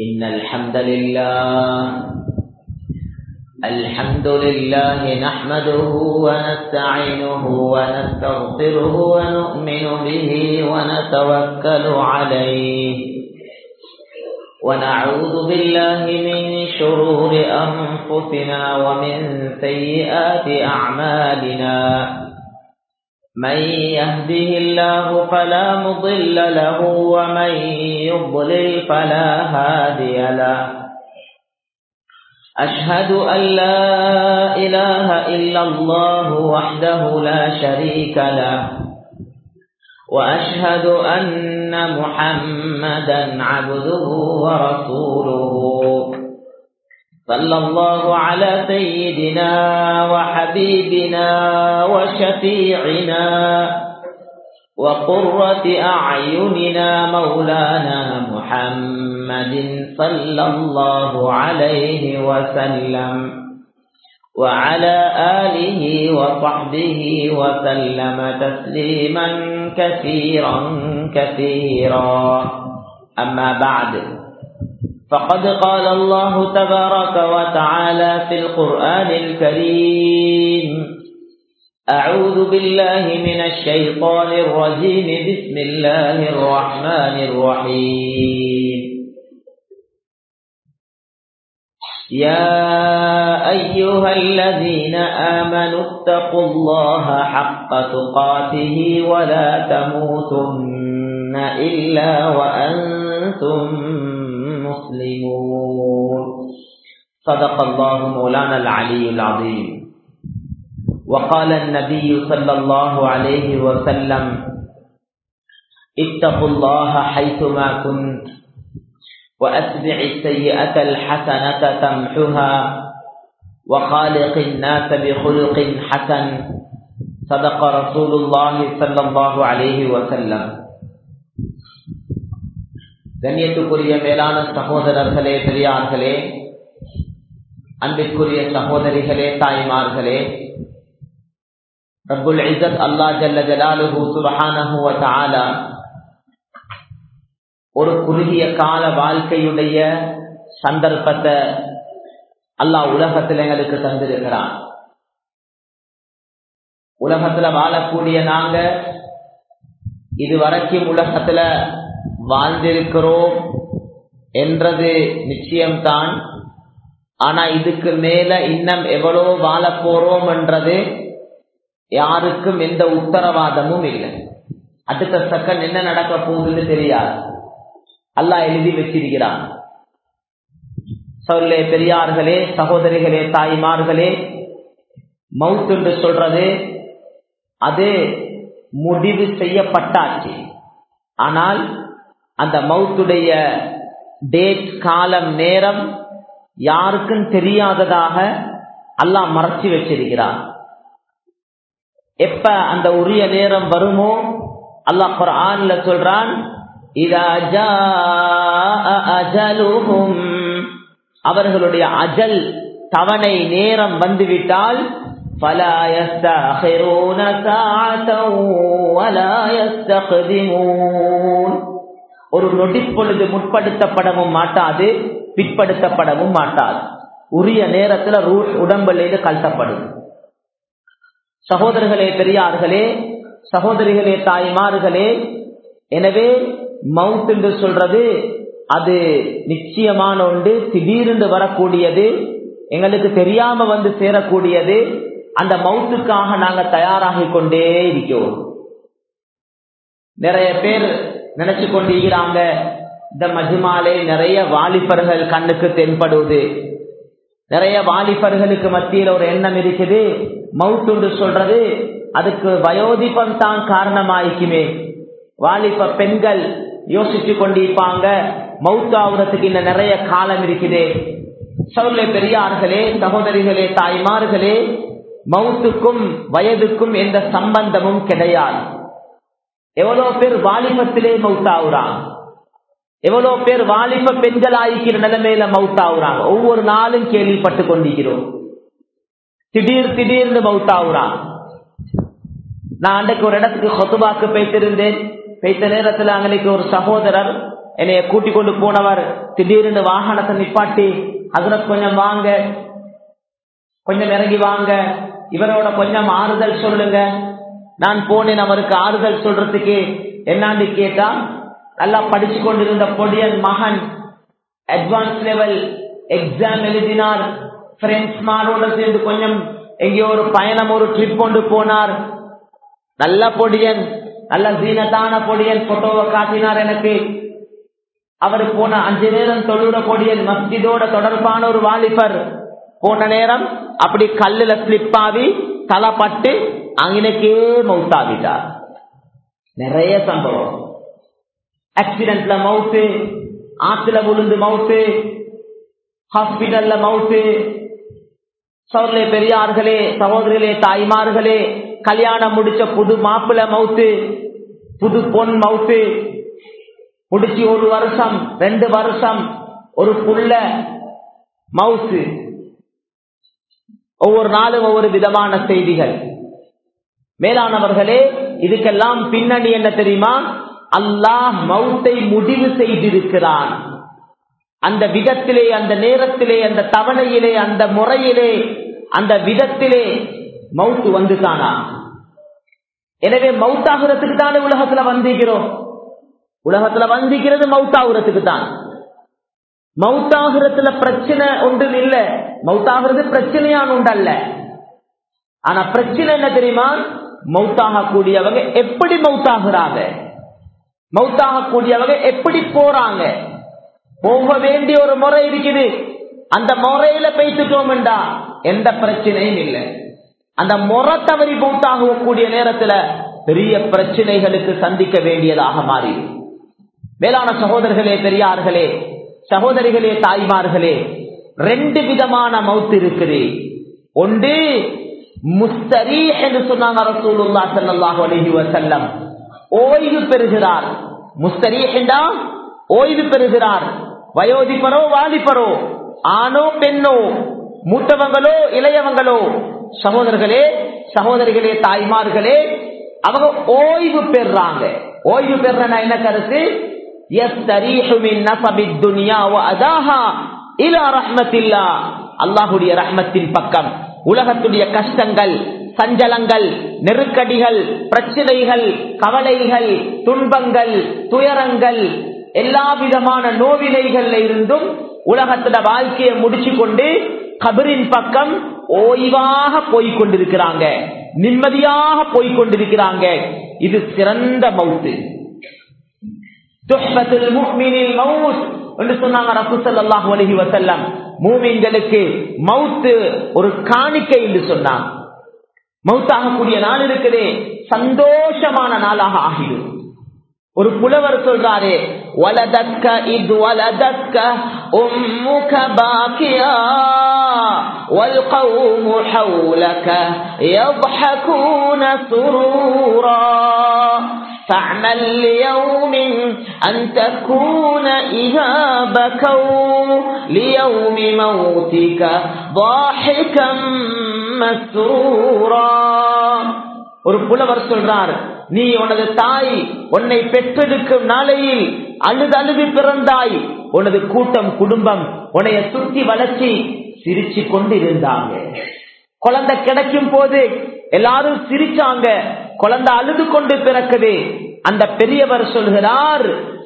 إن الحمد لله الحمد لله نحمده ونستعينه ونستغفره ونؤمن به ونتوكل عليه ونعوذ بالله من شرور أنفسنا ومن سيئات أعمالنا من يهده الله فلا مضل له ومن يضلل فلا هادي له أشهد أن لا إله إلا الله وحده لا شريك له وأشهد أن محمدا عبده ورسوله صلى الله على سيدنا وحبيبنا وشفيعنا وقرة أعيننا مولانا محمد صلى الله عليه وسلم وعلى آله وصحبه وسلم تسليما كثيرا كثيرا أما بعد فقد قال الله تبارك وتعالى في القرآن الكريم أعوذ بالله من الشيطان الرجيم بسم الله الرحمن الرحيم يا أيها الذين آمنوا اتقوا الله حق تقاته ولا تموتن إلا وأنتم مسلمون صدق الله مولانا العلي العظيم وقال النبي صلى الله عليه وسلم اتقوا الله حيثما كنت وأتبع السيئة الحسنة تمحها وخالق الناس بخلق حسن صدق رسول الله صلى الله عليه وسلم கண்ணியத்துக்குரிய மேலான சகோதரர்களே பெரியார்களே அன்பிற்குரிய சகோதரிகளே தாய்மார்களே ரப்புல் இசத் அல்லா ஜல்ல ஜலாலுஹு சுபஹானஹு வ தஆலா ஒரு குறுகிய கால வாழ்க்கையுடைய சந்தர்ப்பத்தை அல்லாஹ் உலகத்தில் எங்களுக்கு தந்திருக்கிறான் உலகத்துல வாழக்கூடிய நாங்க இதுவரைக்கும் உலகத்துல வாழ்ந்திருக்கிறோம் என்றது நிச்சயம்தான் ஆனா இதுக்கு மேல இன்னும் எவ்வளோ வாழ போறோம் என்றது யாருக்கும் எந்த உத்தரவாதமும் இல்லை அடுத்த செகண்ட் என்ன நடக்க போகுதுன்னு தெரியாது அல்லாஹ் எழுதி வச்சிருக்கிறான் சொல்லே பெரியார்களே சகோதரிகளே தாய்மார்களே மவுத் என்று சொல்றது அது முடிவு செய்யப்பட்டாச்சு ஆனால் அந்த மவுத்துடைய டேட் காலம் நேரம் யாருக்கும் தெரியாததாக அல்லாஹ் மறைச்சி வச்சிருக்கிறான் எப்ப அந்த உரிய நேரம் வருமோ அல்லாஹ் குரான்ல சொல்றான் அவர்களுடைய அஜல் தவணை நேரம் வந்துவிட்டால் ஒரு நொடிப்பொழுது முற்படுத்தப்படவும் மாட்டாது பிற்படுத்தப்படவும் மாட்டாது உரிய நேரத்துல உடம்புல கழட்டப்படும் சகோதரர்களே பெரியார்களே சகோதரிகளே தாய்மார்களே எனவே மவுத் என்று சொல்றது அது நிச்சயமான ஒன்று திடீரென்று வரக்கூடியது எங்களுக்கு தெரியாம வந்து சேரக்கூடியது அந்த மவுத்துக்காக நாங்க தயாராகி கொண்டே இருக்கிறோம் நிறைய பேர் நினைச்சு கொண்டிருக்கிறாங்க இந்த மஜுமாலே நிறைய வாலிபர்கள் கண்ணுக்கு தென்படுவது நிறைய வாலிபர்களுக்கு மத்தியில் ஒரு எண்ணம் இருக்குது மவுத்து சொல்றது அதுக்கு வயோதிபம் தான் காரணமாயிக்குமே வாலிப பெண்கள் யோசிச்சு கொண்டிருப்பாங்க மவுத்தாவுறதுக்கு இன்னும் நிறைய காலம் இருக்குது சொல்ல பெரியார்களே சகோதரிகளே தாய்மார்களே மவுத்துக்கும் வயதுக்கும் எந்த சம்பந்தமும் கிடையாது எவ்வளவு பேர் வாலிபத்திலே மவுத்தாவுறாங்க எவ்வளவு பேர் வாலிப பெண்கள் ஆயிக்கிற நிலைமையில மவுத்தாவுறாங்க ஒவ்வொரு நாளும் கேள்விப்பட்டு கொண்டிருக்கிறோம் திடீர் திடீர்னு மவுத்தாவுறாங்க நான் அன்றைக்கு ஒரு இடத்துக்கு கொத்துபாக்கு போய்த்திருந்தேன் பேய்த்த நேரத்தில் அன்னைக்கு ஒரு சகோதரர் என்னைய கூட்டிக் கொண்டு போனவர் திடீர்னு வாகனத்தை நிப்பாட்டி அதுல கொஞ்சம் வாங்க கொஞ்சம் இறங்கி வாங்க இவரோட கொஞ்சம் ஆறுதல் சொல்லுங்க நான் போனேன் அவருக்கு ஆறுதல் சொல்றதுக்கு என்னான்னு கேட்டா நல்லா படிச்சு கொண்டிருந்த பொடியன் மகன் அட்வான்ஸ் லெவல் எக்ஸாம் எழுதினார் ஃப்ரெண்ட்ஸ் மாரோட சேர்ந்து கொஞ்சம் எங்கேயோ ஒரு பயணம் ஒரு ட்ரிப் கொண்டு போனார் நல்ல பொடியன் நல்ல சீனத்தான பொடியன் போட்டோவை காட்டினார் எனக்கு அவர் போன அஞ்சு நேரம் தொழுற பொடியன் மஸ்ஜிதோட தொடர்பான ஒரு வாலிபர் போன நேரம் அப்படி கல்லுல ஸ்லிப் ஆகி தலைப்பட்டு அங்கனக்கே மவுத்தாகிட்டார் நிறைய சம்பவம் ஆக்சிடென்ட்ல மவுத்து ஆத்துல விழுந்து மவுத்து ஹாஸ்பிட்டல்ல மவுத்து சோதரே பெரியார்களே சகோதரிகளே தாய்மார்களே கல்யாணம் முடிச்ச புது மாப்பிள்ள மவுத்து புது பொன் மவுத்து முடிச்சு ஒரு வருஷம் ரெண்டு வருஷம் ஒரு புள்ள மவுத்து ஒவ்வொரு நாளும் ஒவ்வொரு விதமான செய்திகள் மேலானவர்களே இதுக்கெல்லாம் பின்னணி என்ன தெரியுமா அல்லாஹ் மவுத்தை முடிவு செய்திருக்கிறான் அந்த விதத்திலே அந்த நேரத்திலே அந்த தவணையிலே அந்த முறையிலே அந்த விதத்திலே மவுத்து வந்துதானா எனவே மவுத்தாகிறதுக்கு தானே உலகத்துல வந்திக்கிறோம் உலகத்துல வந்திக்கிறது மவுத்தாகிறதுக்கு தான் மவுத்தாகிறதுல பிரச்சனை ஒன்று இல்ல மவுத்தாகிறது பிரச்சனையான உண்டு அல்ல ஆனா பிரச்சனை என்ன தெரியுமா மவுத்தாக கூடியவங்க எப்படி மவுத்தாகிறாங்க மவுத்தாக கூடியவங்க எப்படி போறாங்க போக வேண்டிய ஒரு முறை இருக்குது அந்த முறையில பேசிட்டோம்டா எந்த பிரச்சனையும் இல்லை அந்த முறை தவறி மவுத்தாக கூடிய நேரத்துல பெரிய பிரச்சனைகளுக்கு சந்திக்க வேண்டியதாக மாறி மேலான சகோதரர்களே பெரியார்களே சகோதரிகளே தாய்மார்களே ரெண்டு விதமான மவுத்து இருக்குது ஒன்று முஸ்தரி என்று சொன்னாங்க ரசூலுல்லா ஸல்லல்லாஹு அலைஹி வஸல்லம் ஓய்வு பெறுகிறார் முஸ்தரி என்றா ஓய்வு பெறுகிறார் வயோதிபரோ வாலிபரோ ஆணோ பெண்ணோ மூத்தவங்களோ இளையவங்களோ சகோதரர்களே சகோதரிகளே தாய்மார்களே அவங்க ஓய்வு பெறாங்க ஓய்வு பெறனா என்ன கருத்து அல்லாஹுடைய ரஹ்மத்தின் பக்கம் உலகத்துடைய கஷ்டங்கள் சஞ்சலங்கள் நெருக்கடிகள் பிரச்சனைகள் கவலைகள் துன்பங்கள் துயரங்கள் எல்லா விதமான நோவினைகள்ல இருந்தும் உலகத்துல வாழ்க்கையை முடிச்சு கொண்டு கபரின் பக்கம் ஓய்வாக போய்கொண்டிருக்கிறாங்க நிம்மதியாக போய்கொண்டிருக்கிறாங்க இது சிறந்த மவுத்து என்று சொன்னாங்க ரசூசல்லாஹு அலஹி வசல்லம் மூமின்களுக்கு மவுத்து ஒரு காணிக்கை என்று சொன்னாங்க மவுத்தாகக்கூடிய நாள் இருக்குதே சந்தோஷமான நாளாக ஆகிடும் ஒரு புலவர் சொல்றாரு வலதக்க இது வலதக்க உம்முக பாக்கியா والقوم حولك يضحكون سرورا فاعمل ليوم أن تكون إذا بكوا ليوم موتك ضاحكا مسرورا ஒரு புலவர் சொல்றார் நீ உனது தாய் உன்னை பெற்றெடுக்கும் நாளையில் அழுது அழுது பிறந்தாய் உனது கூட்டம் குடும்பம் உன்னைய சுத்தி வளர்ச்சி சிரிச்சு கொண்டு இருந்தாங்க குழந்தை கிடைக்கும் போது எல்லாரும் சிரிச்சாங்க குழந்தை அழுது கொண்டு பிறக்குது அந்த பெரியவர் சொல்கிறார்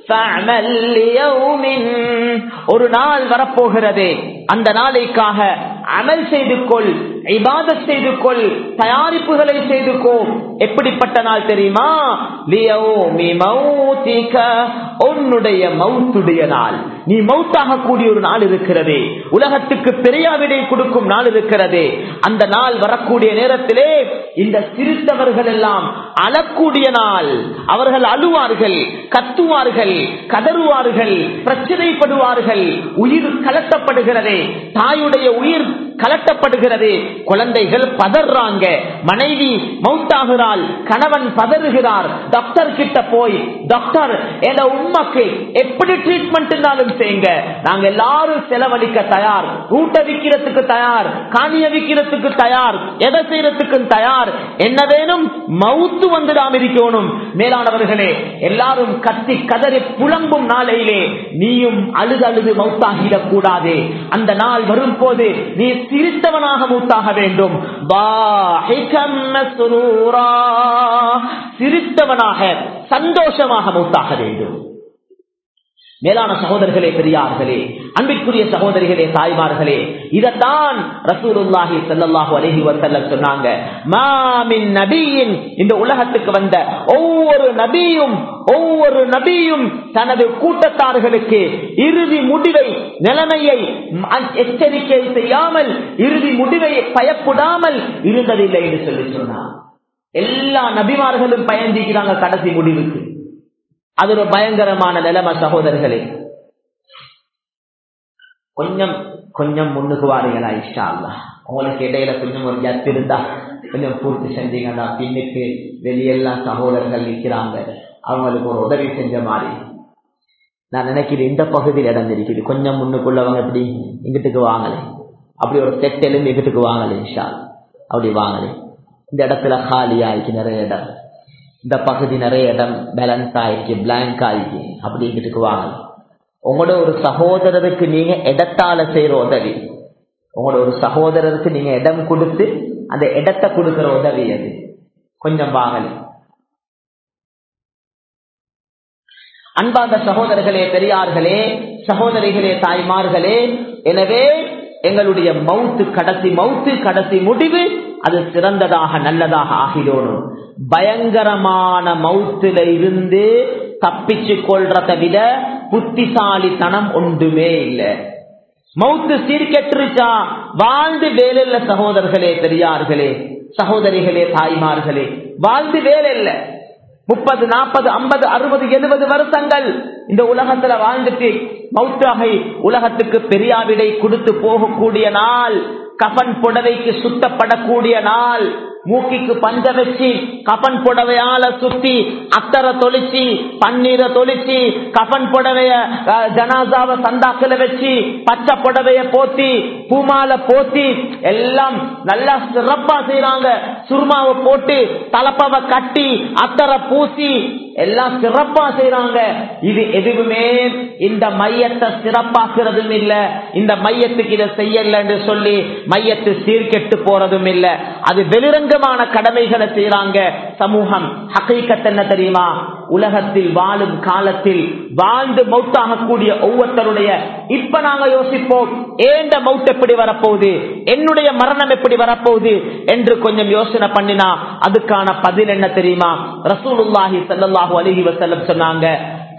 ஒரு நாள் வரப்போகிறது அந்த நாளைக்காக அமல் செய்து கொள் இபாதத் செய்து கொள் தயாரிப்புகளை செய்து கோ எப்படிப்பட்ட நாள் தெரியுமா உன்னுடைய மவுத்துடைய நாள் நீ மவுத்தாக கூடிய ஒரு நாள் இருக்கிறது உலகத்துக்கு பெரியாவிடை கொடுக்கும் நாள் இருக்கிறது அந்த நாள் வரக்கூடிய நேரத்திலே இந்த சிரித்தவர்கள் எல்லாம் அழக்கூடிய நாள் அவர்கள் அழுவார்கள் கத்துவார்கள் கதறுவார்கள் பிரச்சனைப்படுவார்கள் உயிர் கலட்டப்படுகிறது தாயுடைய உயிர் கலட்டப்படுகிறது குழந்தைகள் பதறாங்க மனைவி மவுத்தாகிறாள் கணவன் பதறுகிறார் டாக்டர் கிட்ட போய் டாக்டர் என உண்மைக்கு எப்படி ட்ரீட்மெண்ட் செய்யுங்க நாங்க எல்லாரும் செலவழிக்க தயார் ஊட்ட விற்கிறதுக்கு தயார் காணிய விற்கிறதுக்கு தயார் எதை செய்யறதுக்கு தயார் என்ன வேணும் மவுத்து மௌத்து வந்துடாம இருக்கணும் மேலானவர்களே எல்லாரும் கத்தி கதறி புலம்பும் நாளையிலே நீயும் அழுது அழுது மௌத்தாகிடக் கூடாது அந்த நாள் வரும் போது நீ சிரித்தவனாக மூத்தாக வேண்டும் சிரித்தவனாக சந்தோஷமாக மூத்தாக வேண்டும் மேலான சகோதரர்களே பெரியார்களே அன்பிற்குரிய சகோதரிகளே தாய்மார்களே இதத்தான் ரசூலுல்லாஹி ஸல்லல்லாஹு அலைஹி வஸல்லம் சொன்னாங்க மாமின் நபியின் இந்த உலகத்துக்கு வந்த ஒவ்வொரு நபியும் ஒவ்வொரு நபியும் தனது கூட்டத்தார்களுக்கு இறுதி முடிவை நிலைமையை எச்சரிக்கை செய்யாமல் இறுதி முடிவை பயப்படாமல் இருந்ததில்லை என்று சொல்லி சொன்னார் எல்லா நபிமார்களும் பயந்திக்கிறாங்க கடைசி முடிவுக்கு அது ஒரு பயங்கரமான நிலைமை சகோதரர்களே கொஞ்சம் கொஞ்சம் முன்னுக்கு வாருங்களா இஷ்டா அல்லா உங்களுக்கு இடையில கொஞ்சம் ஒரு ஜத்து இருந்தா கொஞ்சம் பூர்த்தி செஞ்சீங்கன்னா பின்னுக்கு வெளியெல்லாம் சகோதரர்கள் நிற்கிறாங்க அவங்களுக்கு ஒரு உதவி செஞ்ச மாதிரி நான் நினைக்கிறேன் இந்த பகுதியில் இடம் இருக்குது கொஞ்சம் முன்னுக்குள்ளவங்க எப்படி இங்கிட்டுக்கு வாங்கலை அப்படி ஒரு செட்டெலும் எங்கிட்டுக்கு வாங்கலை இஷா அப்படி வாங்கலை இந்த இடத்துல காலி ஆயிடுச்சு நிறைய இடம் இந்த பகுதி நிறைய இடம் பேலன்ஸ் ஆயிடுச்சு பிளாங்க் ஆயிடுச்சு அப்படி இங்கிட்டுக்கு வாங்கலை உங்களோட ஒரு சகோதரருக்கு நீங்க இடத்தால செய்யற உதவி உங்களோட ஒரு சகோதரருக்கு நீங்க இடம் கொடுத்து அந்த இடத்தை கொடுக்கிற உதவி அது கொஞ்சம் வாங்கலை அன்பார்ந்த சகோதரர்களே பெரியார்களே சகோதரிகளே தாய்மார்களே எனவே எங்களுடைய மவுத்து கடைசி மவுத்து கடைசி முடிவு அது சிறந்ததாக நல்லதாக ஆகிடணும் பயங்கரமான மவுத்துல இருந்து தப்பிச்சு கொள்றதை விட புத்திசாலித்தனம் ஒன்றுமே இல்லை மவுத்து சீர்கெட்டுருச்சா வாழ்ந்து வேலையில்ல சகோதரர்களே பெரியார்களே சகோதரிகளே தாய்மார்களே வாழ்ந்து வேலை இல்லை முப்பது நாற்பது ஐம்பது அறுபது எழுபது வருஷங்கள் இந்த உலகத்துல வாழ்ந்துட்டு மௌத்தாகை உலகத்துக்கு பெரியாவிடை கொடுத்து போகக்கூடிய நாள் கபன் புடவைக்கு சுத்தப்படக்கூடிய நாள் மூக்கிக்கு பஞ்ச வச்சு கபன் புடவையால சுத்தி அத்தரை தொளிச்சு பன்னீரை தொளிச்சு கபன் புடவைய ஜனாசாவ சந்தாக்குல வச்சு பச்சை புடவைய போத்தி பூமால போத்தி எல்லாம் நல்லா சிறப்பா செய்யறாங்க சுருமாவை போட்டு தலப்பவை கட்டி அத்தரை பூசி எல்லாம் சிறப்பா செய்யறாங்க இது எதுவுமே இந்த மையத்தை சிறப்பாக்குறதும் இல்ல இந்த மையத்துக்கு இதை செய்யல என்று சொல்லி மையத்து சீர்கெட்டு போறதும் இல்ல அது வெளிரங்கமான கடமைகளை செய்யறாங்க சமூகம் ஹக்கீக்கத் என்ன தெரியுமா உலகத்தில் வாழும் காலத்தில் வாழ்ந்து மௌத்தாகக்கூடிய ஒவ்வொருத்தருடைய இப்ப நாங்க யோசிப்போம் ஏண்ட மவுத் எப்படி வரப்போகுது என்னுடைய மரணம் எப்படி வரப்போகுது என்று கொஞ்சம் யோசனை பண்ணினா அதுக்கான பதில் என்ன தெரியுமா ரசூலுல்லாஹி சல்லாஹூ அலஹி வசல்லம் சொன்னாங்க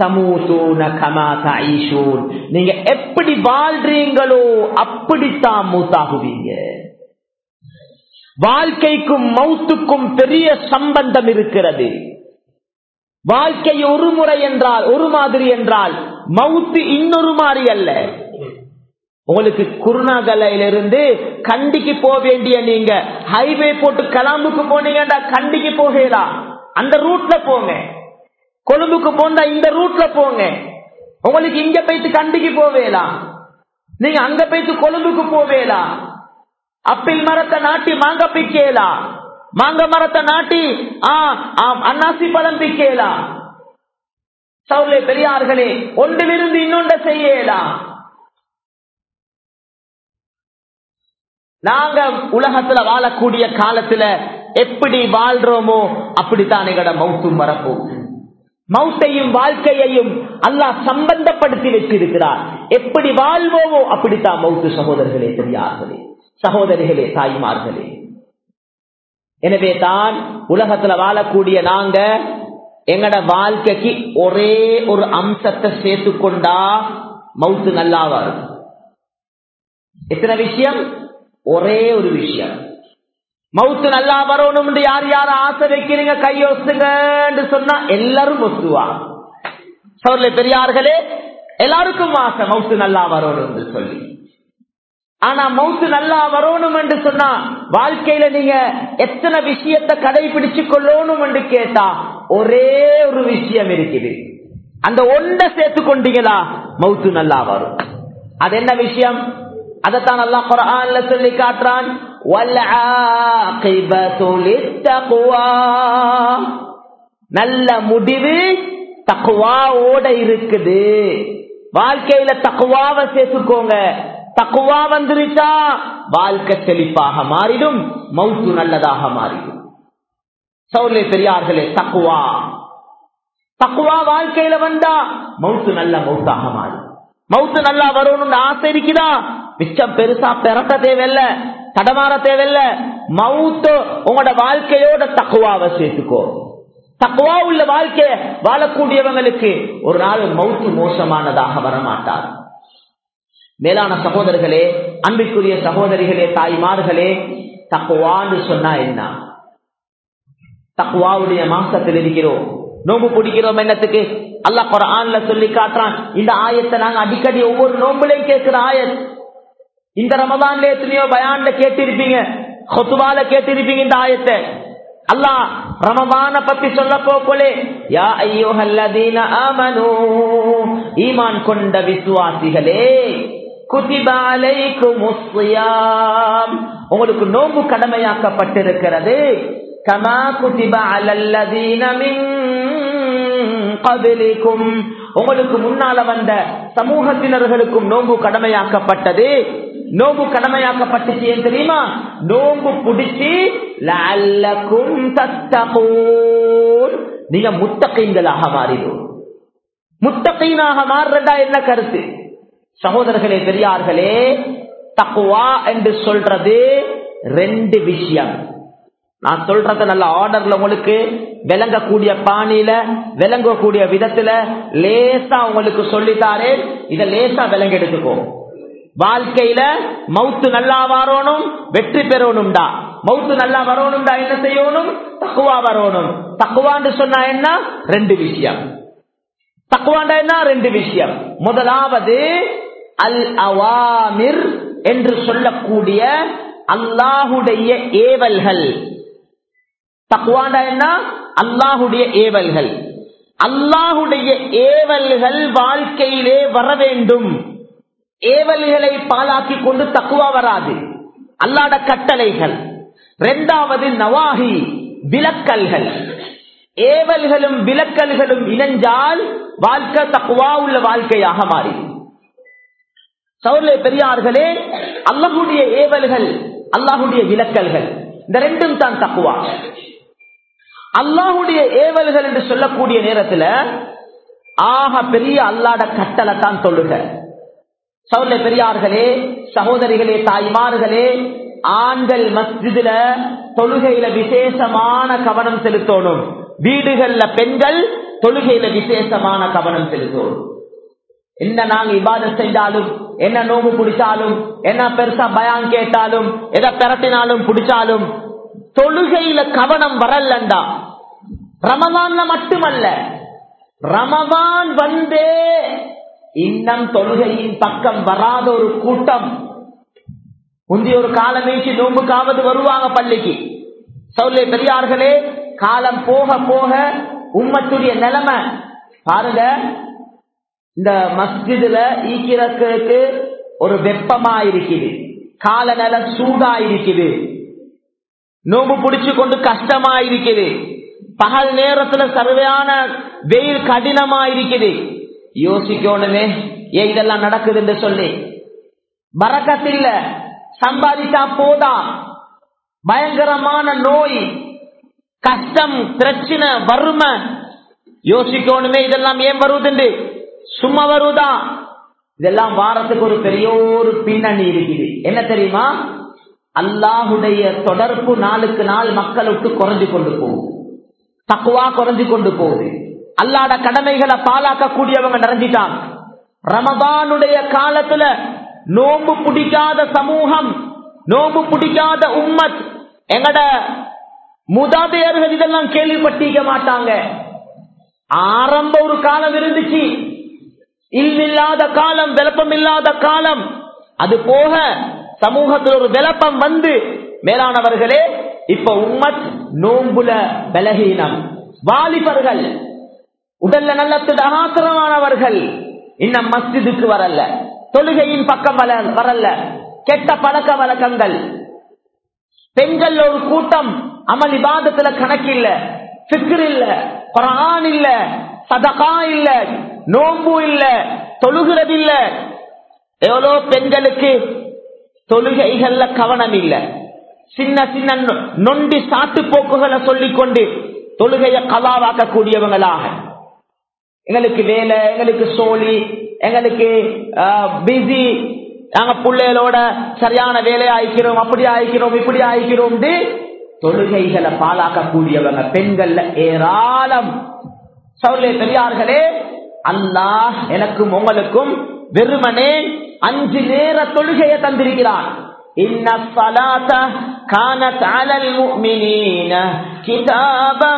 நீங்க எப்படி வாழ்றீங்களோ அப்படித்தான் மூத்தாகுவீங்க வாழ்க்கைக்கும் மௌத்துக்கும் பெரிய சம்பந்தம் இருக்கிறது வாழ்க்கை ஒரு முறை என்றால் ஒரு மாதிரி என்றால் மவுத்து இன்னொரு மாதிரி அல்ல உங்களுக்கு குருணாகலையிலிருந்து கண்டிக்கு போக வேண்டிய நீங்க ஹைவே போட்டு கலாம்புக்கு போனீங்கன்னா கண்டிக்கு போகலாம் அந்த ரூட்ல போங்க கொழும்புக்கு போந்தா இந்த ரூட்ல போங்க உங்களுக்கு இங்க போயிட்டு கண்டிக்கு போவேலாம் நீங்க அங்க போயிட்டு கொழும்புக்கு போவேலாம் அப்பிள் மரத்தை நாட்டி மாங்க பிக்கலாம் மாங்க மரத்தை நாட்டி அன்னாசி பழம் பிக்கலாம் சவுலே பெரியார்களே ஒன்றிலிருந்து இன்னொன்ற செய்யலாம் நாங்க உலகத்துல வாழக்கூடிய காலத்துல எப்படி வாழ்றோமோ அப்படித்தான் எங்கட மௌத்தும் வரப்போகுது மௌத்தையும் வாழ்க்கையையும் அல்லாஹ் சம்பந்தப்படுத்தி வச்சிருக்கிறார் எப்படி வாழ்வோமோ அப்படித்தான் மௌத்து சகோதரர்களே பெரியார்களே சகோதரிகளே தாய்மார்களே எனவே தான் உலகத்துல வாழக்கூடிய நாங்க எங்கட வாழ்க்கைக்கு ஒரே ஒரு அம்சத்தை சேர்த்து கொண்டா மவுத்து நல்லா வரும் எத்தனை விஷயம் ஒரே ஒரு விஷயம் மவுத்து நல்லா வரணும் யார் யார் ஆசை வைக்கிறீங்க கையொசுங்க சொன்னா எல்லாரும் ஒத்துவா சொல்ல பெரியார்களே எல்லாருக்கும் ஆசை மவுத்து நல்லா வரணும் சொல்லி ஆனா மவுத்து நல்லா வரணும் என்று சொன்னா வாழ்க்கையில நீங்க எத்தனை விஷயத்தை கடைபிடிச்சு கொள்ளணும் என்று கேட்டா ஒரே ஒரு விஷயம் இருக்குது அந்த ஒன்றை சேர்த்து கொண்டீங்களா மவுத்து நல்லா வரும் அது என்ன விஷயம் அதைத்தான் நல்லா குரான்ல சொல்லி காட்டுறான் நல்ல முடிவு தக்குவாவோட இருக்குது வாழ்க்கையில தக்குவாவை சேர்த்துக்கோங்க தக்குவா வந்துருச்சா வாழ்க்கை செழிப்பாக மாறிடும் மவுத்து நல்லதாக மாறிடும் சௌர்லே பெரியார்களே தக்குவா தக்குவா வாழ்க்கையில வந்தா மவுத்து நல்ல மவுத்தாக மாறும் மவுத்து நல்லா வரணும்னு ஆசை இருக்குதா மிச்சம் பெருசா பெறட்ட தேவையில்ல தடமாற தேவையில்ல மவுத்து உங்களோட வாழ்க்கையோட தக்குவாவை சேர்த்துக்கோ தக்குவா உள்ள வாழ்க்கை வாழக்கூடியவங்களுக்கு ஒரு நாள் மவுத்து மோசமானதாக வரமாட்டார் மேலான சகோதரர்களே அன்பிற்குரிய சகோதரிகளே தாய்மார்களே தக்குவான்னு சொன்னா என்ன தக்குவாவுடைய மாசத்தில் இருக்கிறோம் நோம்பு பிடிக்கிறோம் என்னத்துக்கு அல்லா குரான்ல சொல்லி காட்டுறான் இந்த ஆயத்தை நாங்க அடிக்கடி ஒவ்வொரு நோம்புலையும் கேட்கிற ஆயத் இந்த ரமதான்ல எத்தனையோ பயான்ல கேட்டிருப்பீங்க கொத்துவால கேட்டிருப்பீங்க இந்த ஆயத்தை அல்லாஹ் ரமதான பத்தி சொல்ல போலே யா ஐயோஹல்லதீன ஆமனு ஈமான் கொண்ட விசுவாசிகளே உங்களுக்கு நோம்பு கடமையாக்கப்பட்டிருக்கிறது கமா குதிபா அலல்லதீன மின் உங்களுக்கு முன்னால வந்த சமூகத்தினர்களுக்கும் நோம்பு கடமையாக்கப்பட்டது நோம்பு கடமையாக்கப்பட்டுச்சு ஏன் தெரியுமா நோம்பு பிடிச்சி லல்லக்கும் தத்தகூன் நீங்க முத்தகைங்களாக மாறிடும் முத்தகைனாக மாறுறதா என்ன கருத்து சகோதரர்களே பெரியார்களே தக்குவா என்று சொல்றது ரெண்டு விஷயம் நான் சொல்றத நல்ல ஆர்டர்ல உங்களுக்கு விளங்கக்கூடிய பாணியில விளங்கக்கூடிய விதத்துல லேசா உங்களுக்கு சொல்லித்தாரே இத லேசா விளங்க எடுத்துக்கோ வாழ்க்கையில மவுத்து நல்லா வரணும் வெற்றி பெறணும்டா மவுத்து நல்லா வரணும்டா என்ன செய்யணும் தக்குவா வரணும் தக்குவான்னு சொன்னா என்ன ரெண்டு விஷயம் தக்குவாண்டா என்ன ரெண்டு விஷயம் முதலாவது அல் அவாமிர் என்று சொல்லக்கூடிய அல்லாஹுடைய ஏவல்கள் தக்குவாண்டா என்ன அல்லாஹுடைய ஏவல்கள் அல்லாஹுடைய ஏவல்கள் வாழ்க்கையிலே வர வேண்டும் ஏவல்களை பாலாக்கி கொண்டு தக்குவா வராது அல்லாட கட்டளைகள் இரண்டாவது நவாகி விலக்கல்கள் ஏவல்களும் விலக்கல்களும் இணைஞ்சால் வாழ்க்கை தக்குவா உள்ள வாழ்க்கையாக மாறி சௌர்லே பெரியார்களே அல்லாஹுடைய ஏவல்கள் அல்லாஹுடைய விலக்கல்கள் இந்த ரெண்டும் தான் தக்குவா அல்லாஹுடைய ஏவல்கள் என்று சொல்லக்கூடிய நேரத்துல ஆக பெரிய அல்லாட கட்டளை தான் சொல்லுக சௌர்ல பெரியார்களே சகோதரிகளே தாய்மார்களே ஆண்கள் மஸ்ஜிதுல தொழுகையில விசேஷமான கவனம் செலுத்தணும் வீடுகள்ல பெண்கள் தொழுகையில விசேஷமான கவனம் செலுத்தணும் என்ன நாங்க இபாத செஞ்சாலும் என்ன நோம்பு பிடிச்சாலும் என்ன பெருசா பயான் கேட்டாலும் எதை பெரட்டினாலும் பிடிச்சாலும் தொழுகையில கவனம் வரலண்டா ரமதான்ல மட்டுமல்ல ரமதான் வந்தே இன்னும் தொழுகையின் பக்கம் வராத ஒரு கூட்டம் முந்தைய ஒரு காலம் வீச்சு நோம்புக்காவது வருவாங்க பள்ளிக்கு சௌல்ய பெரியார்களே காலம் போக போக உம்மத்துடைய நிலைமை பாருங்க இந்த மஸ்ஜிதுல ஈக்கிறதுக்கு ஒரு வெப்பமா இருக்குது காலநில சூடா இருக்குது நோம்பு பிடிச்சு கொண்டு கஷ்டமா இருக்குது பகல் நேரத்துல சர்வையான வெயில் கடினமா இருக்குது யோசிக்கணுமே ஏன் இதெல்லாம் நடக்குது என்று சொல்லி வரக்கத்தில்ல சம்பாதிச்சா போதா பயங்கரமான நோய் கஷ்டம் பிரச்சனை வறுமை யோசிக்கணுமே இதெல்லாம் ஏன் வருவதுண்டு சும்மா வருவதா இதெல்லாம் வாரத்துக்கு ஒரு பெரிய ஒரு பின்னணி இருக்குது என்ன தெரியுமா அல்லாஹுடைய தொடர்பு நாளுக்கு நாள் மக்களுக்கு குறைஞ்சு கொண்டு போகுது தக்குவா குறைஞ்சு கொண்டு போகுது அல்லாட கடமைகளை பாலாக்க கூடியவங்க நிறைஞ்சிட்டாங்க ரமபானுடைய காலத்துல நோம்பு பிடிக்காத சமூகம் நோம்பு பிடிக்காத உம்மத் எங்கட முதாதையர்கள் இதெல்லாம் கேள்விப்பட்டிக்க மாட்டாங்க ஆரம்ப ஒரு காலம் இருந்துச்சு இல்லில்லாத காலம் விளப்பம் இல்லாத காலம் அது போக சமூகத்தில் ஒரு விளப்பம் வந்து மேலானவர்களே இப்ப உம்மத் நோம்புல பலகீனம் வாலிபர்கள் உடல்ல நல்ல திடகாத்திரமானவர்கள் இன்னும் மஸ்ஜிதுக்கு வரல தொழுகையின் பக்கம் வரல கெட்ட பழக்க வழக்கங்கள் பெண்கள் ஒரு கூட்டம் அமல் இபாதத்துல கணக்கு இல்ல பிக்ர் இல்ல குரான் இல்ல சதகா இல்ல நோம்பு இல்ல தொழுகிறது இல்ல எவ்வளோ பெண்களுக்கு தொழுகைகள்ல கவனம் இல்ல சின்ன சின்ன நொ- நொண்டி சாட்டு போக்குகளை சொல்லிக் கொண்டு தொழுகையை கலாவாக்க கூடியவங்களாக எங்களுக்கு வேலை எங்களுக்கு சோழி எங்களுக்கு பிஸி நாங்க பிள்ளைகளோட சரியான வேலையை ஆயிக்கிறோம் அப்படி ஆயிக்கிறோம் இப்படி ஆயிக்கிறோம் தொழுகைகளை பாலாக்க கூடியவங்க பெண்கள்ல ஏராளம் சவுலே பெரியார்களே அல்லாஹ் எனக்கும் உங்களுக்கும் வெறுமனே அஞ்சு நேர தொழுகையை தந்திருக்கிறான் إن الصلاة كانت على المؤمنين كتابا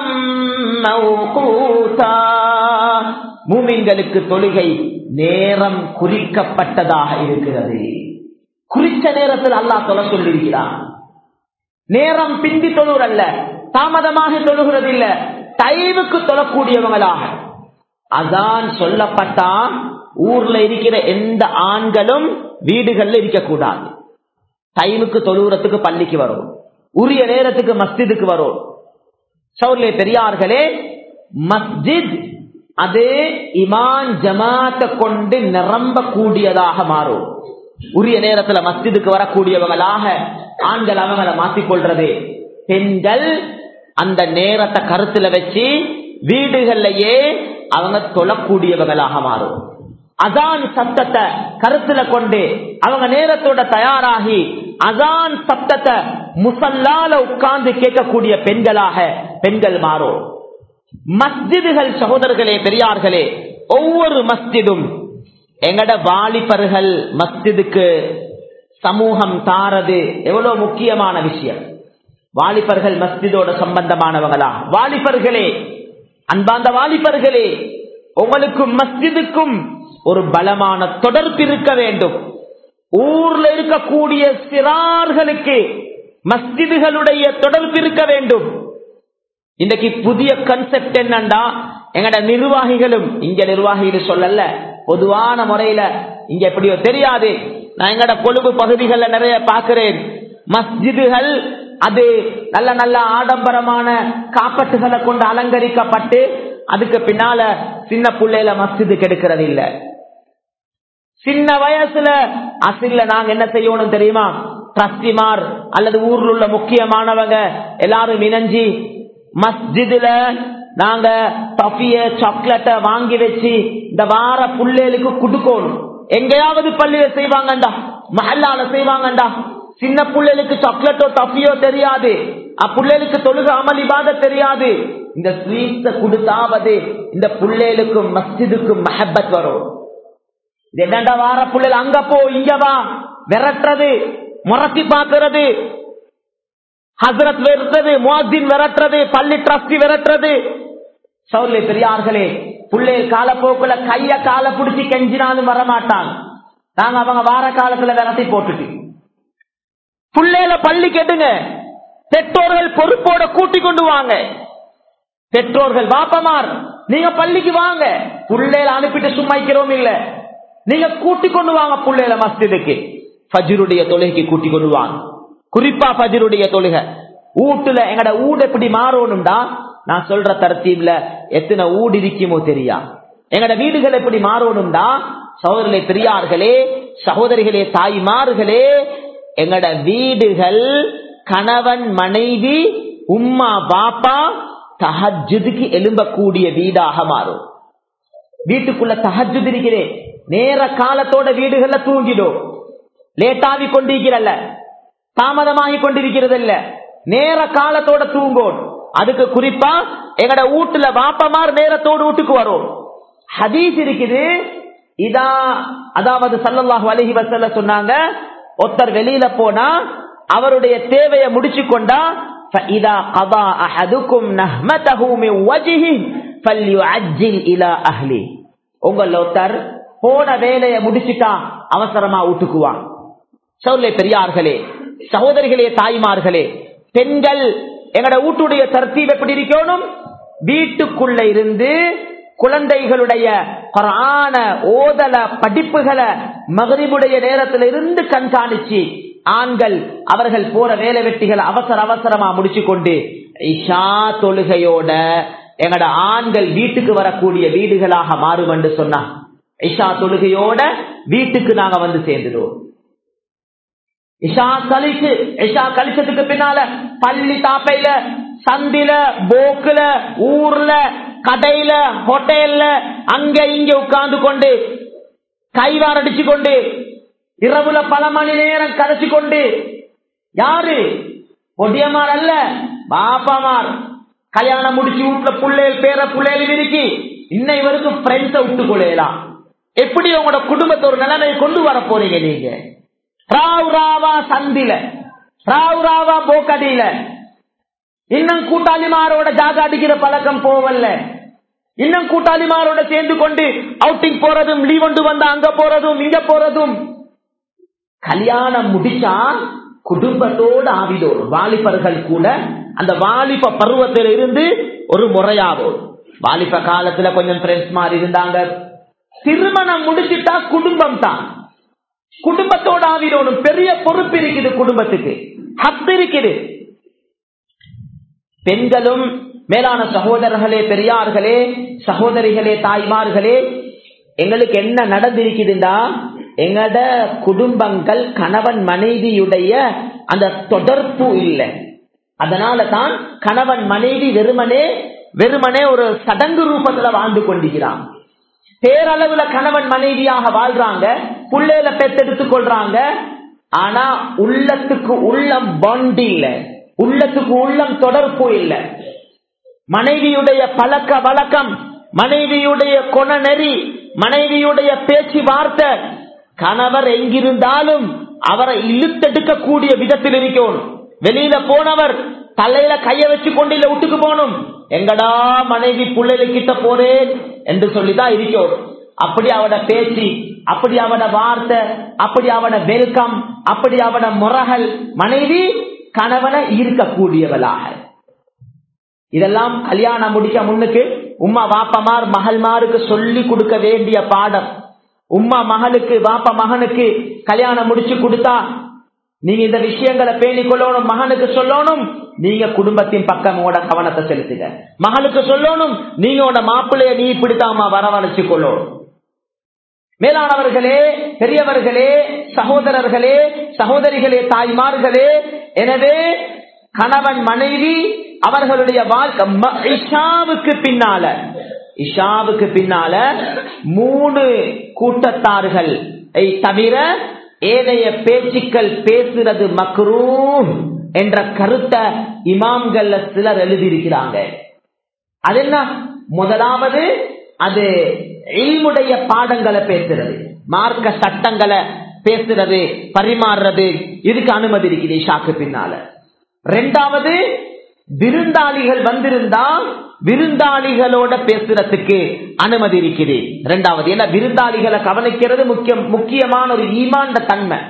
موقوتا மூமின்களுக்கு தொழுகை நேரம் குறிக்கப்பட்டதாக இருக்கிறது குறிச்ச நேரத்தில் அல்லாஹ் தொலை சொல்லியிருக்கிறான் நேரம் பிந்தி தொழுவர் அல்ல தாமதமாக தொழுகிறது இல்ல டைமுக்கு தொழக்கூடியவங்களாக அதான் சொல்லப்பட்டா ஊர்ல இருக்கிற எந்த ஆண்களும் வீடுகள்ல இருக்கக்கூடாது டைமுக்கு தொழுகிறதுக்கு பள்ளிக்கு வரும் உரிய நேரத்துக்கு மஸ்ஜிதுக்கு வரும் சௌர்லே பெரியார்களே மஸ்ஜித் அது இமான் ஜமாத்தை கொண்டு நிரம்ப கூடியதாக மாறும் உரிய நேரத்துல மஸ்ஜிதுக்கு வரக்கூடியவங்களாக ஆண்கள் அவங்களை மாத்திக்கொள்றது பெண்கள் அந்த நேரத்தை கருத்துல வச்சு வீடுகள்லயே அவங்க தொழக்கூடியவங்களாக மாறும் அதான் சத்தத்தை கருத்துல கொண்டு அவங்க நேரத்தோட தயாராகி அதான் சத்தத்தை முசல்லால உட்கார்ந்து கேட்கக்கூடிய பெண்களாக பெண்கள் மாறும் மஸ்ஜிதுகள் சகோதரர்களே பெரியார்களே ஒவ்வொரு மஸ்ஜிதும் எங்கட வாலிபர்கள் மஸ்ஜிதுக்கு சமூகம் தாரது எவ்வளவு முக்கியமான விஷயம் வாலிபர்கள் மஸ்ஜிதோட சம்பந்தமானவங்களா வாலிபர்களே அன்பாந்த வாலிபர்களே உங்களுக்கும் மஸ்ஜிதுக்கும் ஒரு பலமான தொடர்பு இருக்க வேண்டும் ஊர்ல இருக்கக்கூடிய சிறார்களுக்கு மஸ்ஜிதுகளுடைய தொடர்பு இருக்க வேண்டும் இன்றைக்கு புதிய கன்செப்ட் என்னண்டா எங்கட நிர்வாகிகளும் இங்க நிர்வாகிகள் சொல்லல பொதுவான முறையில இங்க எப்படியோ தெரியாது நான் எங்கட கொழும்பு பகுதிகளில் நிறைய பார்க்கிறேன் மஸ்ஜிதுகள் அது நல்ல நல்ல ஆடம்பரமான காப்பட்டுகளை கொண்டு அலங்கரிக்கப்பட்டு அதுக்கு பின்னால சின்ன பிள்ளையில மஸ்ஜிது கெடுக்கிறது இல்ல சின்ன வயசுல அசில்ல நாங்க என்ன செய்யணும் தெரியுமா டிரஸ்டிமார் அல்லது ஊர்ல உள்ள முக்கியமானவங்க எல்லாரும் இணைஞ்சி மஸ்ஜிதுல நாங்க டஃபிய சாக்லேட்ட வாங்கி வச்சு இந்த வார புள்ளைகளுக்கு குடுக்கணும் எங்கேயாவது பள்ளியில செய்வாங்கண்டா மஹல்லால செய்வாங்கண்டா சின்ன புள்ளைகளுக்கு சாக்லேட்டோ டஃபியோ தெரியாது அப்புள்ளைகளுக்கு தொழுக அமளிபாத தெரியாது இந்த ஸ்வீட்ஸ கொடுத்தாவது இந்த புள்ளைகளுக்கும் மஸ்ஜிதுக்கும் மஹப்பத் வரும் இது என்னடா வார புள்ளைகள் அங்க போ இங்க வா விரட்டுறது முரட்டி பாக்குறது ஹசரத் விரட்டுறது முவாசின் விரட்டுறது பள்ளி டிரஸ்டி விரட்டுறது சவுலே பெரியார்களே புள்ளை காலப்போக்குல கைய கால பிடிச்சி கெஞ்சினாலும் வரமாட்டாங்க நாங்க அவங்க வார காலத்துல விரட்டி போட்டுட்டு புள்ளையில பள்ளி கெட்டுங்க பெற்றோர்கள் பொறுப்போட கூட்டி கொண்டு வாங்க பெற்றோர்கள் வாப்பமார் நீங்க பள்ளிக்கு வாங்க புள்ளையில அனுப்பிட்டு சும்மாக்கிறோம் இல்ல நீங்க கூட்டி கொண்டு வாங்க புள்ளையில மஸ்ஜிதுக்கு ஃபஜ்ருடைய தொழுகைக்கு கூட்டி கொண்டு வாங்க குறிப்பா ஃபஜ்ருடைய தொழுகை வீட்டுல எங்கட ஊடு எப்படி மாறணும்டா நான் சொல்ற தரத்தீப்ல எத்தனை ஊடு இருக்குமோ தெரியா எங்கட வீடுகள் எப்படி மாறணும்டா சகோதரர்களே பெரியார்களே சகோதரிகளே தாய்மார்களே எங்கட வீடுகள் கணவன் மனைவி உம்மா பாப்பா தஹஜுதுக்கு எழும்பக்கூடிய வீடாக மாறும் வீட்டுக்குள்ள தஹஜுத் இருக்கிறேன் நேர காலத்தோட வீடுகள்ல தூங்கிடும் லேட்டாவி கொண்டிருக்கிறல்ல தாமதமாகி கொண்டிருக்கிறது இல்ல நேர காலத்தோட தூங்கும் அதுக்கு குறிப்பா எங்கட வீட்டுல பாப்பமார் நேரத்தோடு வீட்டுக்கு வரும் ஹதீஸ் இருக்குது இதா அதாவது சல்லல்லாஹு அலஹி வசல்ல சொன்னாங்க ஒருத்தர் வெளியில போனா அவருடைய தேவையை முடிச்சு கொண்டா فَإِذَا قَضَى أَحَدُكُمْ نَهْمَتَهُ مِنْ وَجْهِهِ فَلْيُعَجِّلْ إِلَى أَهْلِهِ உங்கள் ஒருத்தர் போன வேலையை முடிச்சுட்டா அவசரமா ஊட்டுக்குவான் சௌலே பெரியார்களே சகோதரிகளே தாய்மார்களே பெண்கள் எங்கட வீட்டுடைய தர்த்தீப் எப்படி இருக்கணும் வீட்டுக்குள்ள இருந்து குழந்தைகளுடைய குரான ஓதல படிப்புகளை மகரிபுடைய நேரத்துல இருந்து கண்காணிச்சு ஆண்கள் அவர்கள் போற வேலை வெட்டிகள் அவசர அவசரமா முடிச்சு கொண்டு இஷா தொழுகையோட எங்கட ஆண்கள் வீட்டுக்கு வரக்கூடிய வீடுகளாக மாறும் என்று சொன்னா இஷா தொழுகையோட வீட்டுக்கு நாங்க வந்து சேர்ந்துடுவோம் இஷா கழிச்சு இஷா கழிச்சதுக்கு பின்னால பள்ளி தாப்பையில சந்தில போக்குல ஊர்ல கடையில ஹோட்டல்ல அங்க இங்க உட்கார்ந்து கொண்டு கைவார் அடிச்சு கொண்டு இரவுல பல மணி நேரம் கதைச்சு கொண்டு யாரு பொடியமார் அல்ல பாப்பாமார் கல்யாணம் முடிச்சு வீட்டுல புள்ளைகள் பேர புள்ளைகள் இருக்கி இன்ன இவருக்கு பிரெண்ட்ஸ விட்டு கொள்ளலாம் எப்படி உங்களோட குடும்பத்தை ஒரு நிலைமையை கொண்டு வர போறீங்க நீங்க ராவ் ராவா சந்தில ராவ் ராவா போக்கடியில இன்னும் கூட்டாளிமாரோட ஜாக அடிக்கிற பழக்கம் போவல்ல இன்னும் கூட்டாளிமாரோட சேர்ந்து கொண்டு அவுட்டிங் போறதும் லீவ் ஒன்று வந்தா அங்க போறதும் இங்க போறதும் கல்யாணம் முடிச்சா குடும்பத்தோடு ஆவிதோடும் வாலிபர்கள் கூட அந்த வாலிப பருவத்தில் இருந்து ஒரு முறையாகும் வாலிப காலத்துல கொஞ்சம் ஃப்ரெண்ட்ஸ் மாதிரி இருந்தாங்க திருமணம் முடிச்சுட்டா குடும்பம் தான் குடும்பத்தோட ஆவிதோடும் பெரிய பொறுப்பு இருக்குது குடும்பத்துக்கு ஹத்து இருக்குது பெண்களும் மேலான சகோதரர்களே பெரியார்களே சகோதரிகளே தாய்மார்களே எங்களுக்கு என்ன நடந்திருக்குதுண்டா எங்கட குடும்பங்கள் கணவன் மனைவியுடைய அந்த தொடர்பு இல்லை அதனால தான் கணவன் மனைவி வெறுமனே வெறுமனே ஒரு சடங்கு ரூபத்துல வாழ்ந்து கொண்டிருக்கிறான் பேரளவுல கணவன் மனைவியாக வாழ்றாங்க புள்ளையில பெத்தெடுத்துக் கொள்றாங்க ஆனா உள்ளத்துக்கு உள்ளம் பாண்ட் இல்ல உள்ளத்துக்கு உள்ளம் தொடர்பு இல்ல மனைவியுடைய பழக்க வழக்கம் மனைவியுடைய கொணநெறி மனைவியுடைய பேச்சு வார்த்தை கணவர் எங்கிருந்தாலும் அவரை இழுத்தெடுக்கக்கூடிய விதத்தில் இருக்கணும் வெளியில போனவர் தலையில கைய வச்சு கொண்டு இல்ல விட்டுக்கு போகணும் எங்கடா மனைவி பிள்ளைல கிட்ட போறேன் என்று சொல்லிதான் இருக்கணும் அப்படி அவட பேச்சு அப்படி அவட வார்த்தை அப்படி அவட வெல்கம் அப்படி அவட முறகள் மனைவி கணவனை ஈர்க்கக்கூடியவளாக இதெல்லாம் கல்யாணம் முடிக்க முன்னுக்கு உம்மா வாப்பமார் மகள்மாருக்கு சொல்லி கொடுக்க வேண்டிய பாடம் உம்மா மகளுக்கு வாப்ப மகனுக்கு கல்யாணம் முடிச்சு கொடுத்தா நீங்க இந்த விஷயங்களை பேணி கொள்ளணும் மகனுக்கு சொல்லணும் நீங்க குடும்பத்தின் பக்கம் உங்களோட கவனத்தை செலுத்துங்க மகளுக்கு சொல்லணும் நீங்க உங்களோட மாப்பிள்ளைய நீ இப்படித்தாமா வரவழைச்சு கொள்ளணும் மேலானவர்களே பெரியவர்களே சகோதரர்களே சகோதரிகளே தாய்மார்களே எனவே கணவன் மனைவி அவர்களுடைய வாழ்க்கை இஷாவுக்கு பின்னால இஷாவுக்கு பின்னால மூணு கூட்டத்தார்கள் தவிர ஏனைய பேச்சுக்கள் பேசுறது மக்ரூ என்ற கருத்தை இமாம்கள்ல சிலர் எழுதியிருக்கிறாங்க அது என்ன முதலாவது அது இல்முடைய பாடங்களை பேசுறது மார்க்க சட்டங்களை பேசுறது பரிமாறுறது இதுக்கு அனுமதி இருக்குது இஷாக்கு பின்னால ரெண்டாவது விருந்தாளிகள் வந்திருந்தா விருந்தாளிகளோட பேசுறதுக்கு அனுமதி இருக்குது ரெண்டாவது ஏன்னா விருந்தாளிகளை கவனிக்கிறது முக்கியம் முக்கியமான ஒரு ஈமாண்ட தன்மை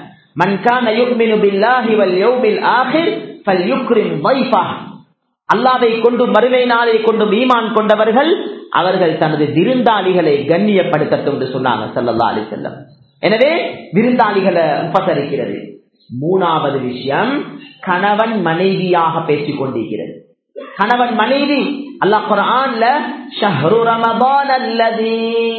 அல்லாவை கொண்டு மறுமை நாளை கொண்டும் ஈமான் கொண்டவர்கள் அவர்கள் தனது விருந்தாளிகளை கண்ணியப்படுத்தட்டும் என்று சொன்னாங்க சல்லல்லா அலி செல்லம் எனவே விருந்தாளிகளை உபசரிக்கிறது மூணாவது விஷயம் கணவன் மனைவியாக பேசிக் கொண்டிருக்கிறது கணவன் மனைவி அல்லாஹ் குர்ஆன்ல ஷஹ்ரு ரமதான் அல்லதி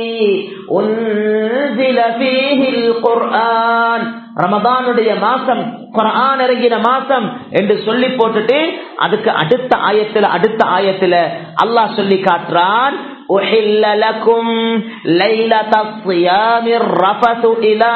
உன்சில ஃபீஹில் குர்ஆன் ரமதானுடைய மாசம் குர்ஆன் இறங்கின மாசம் என்று சொல்லி போட்டுட்டு அதுக்கு அடுத்த ஆயத்துல அடுத்த ஆயத்துல அல்லாஹ் சொல்லி காட்டுறான் أحل لكم ليلة الصيام الرفث إلى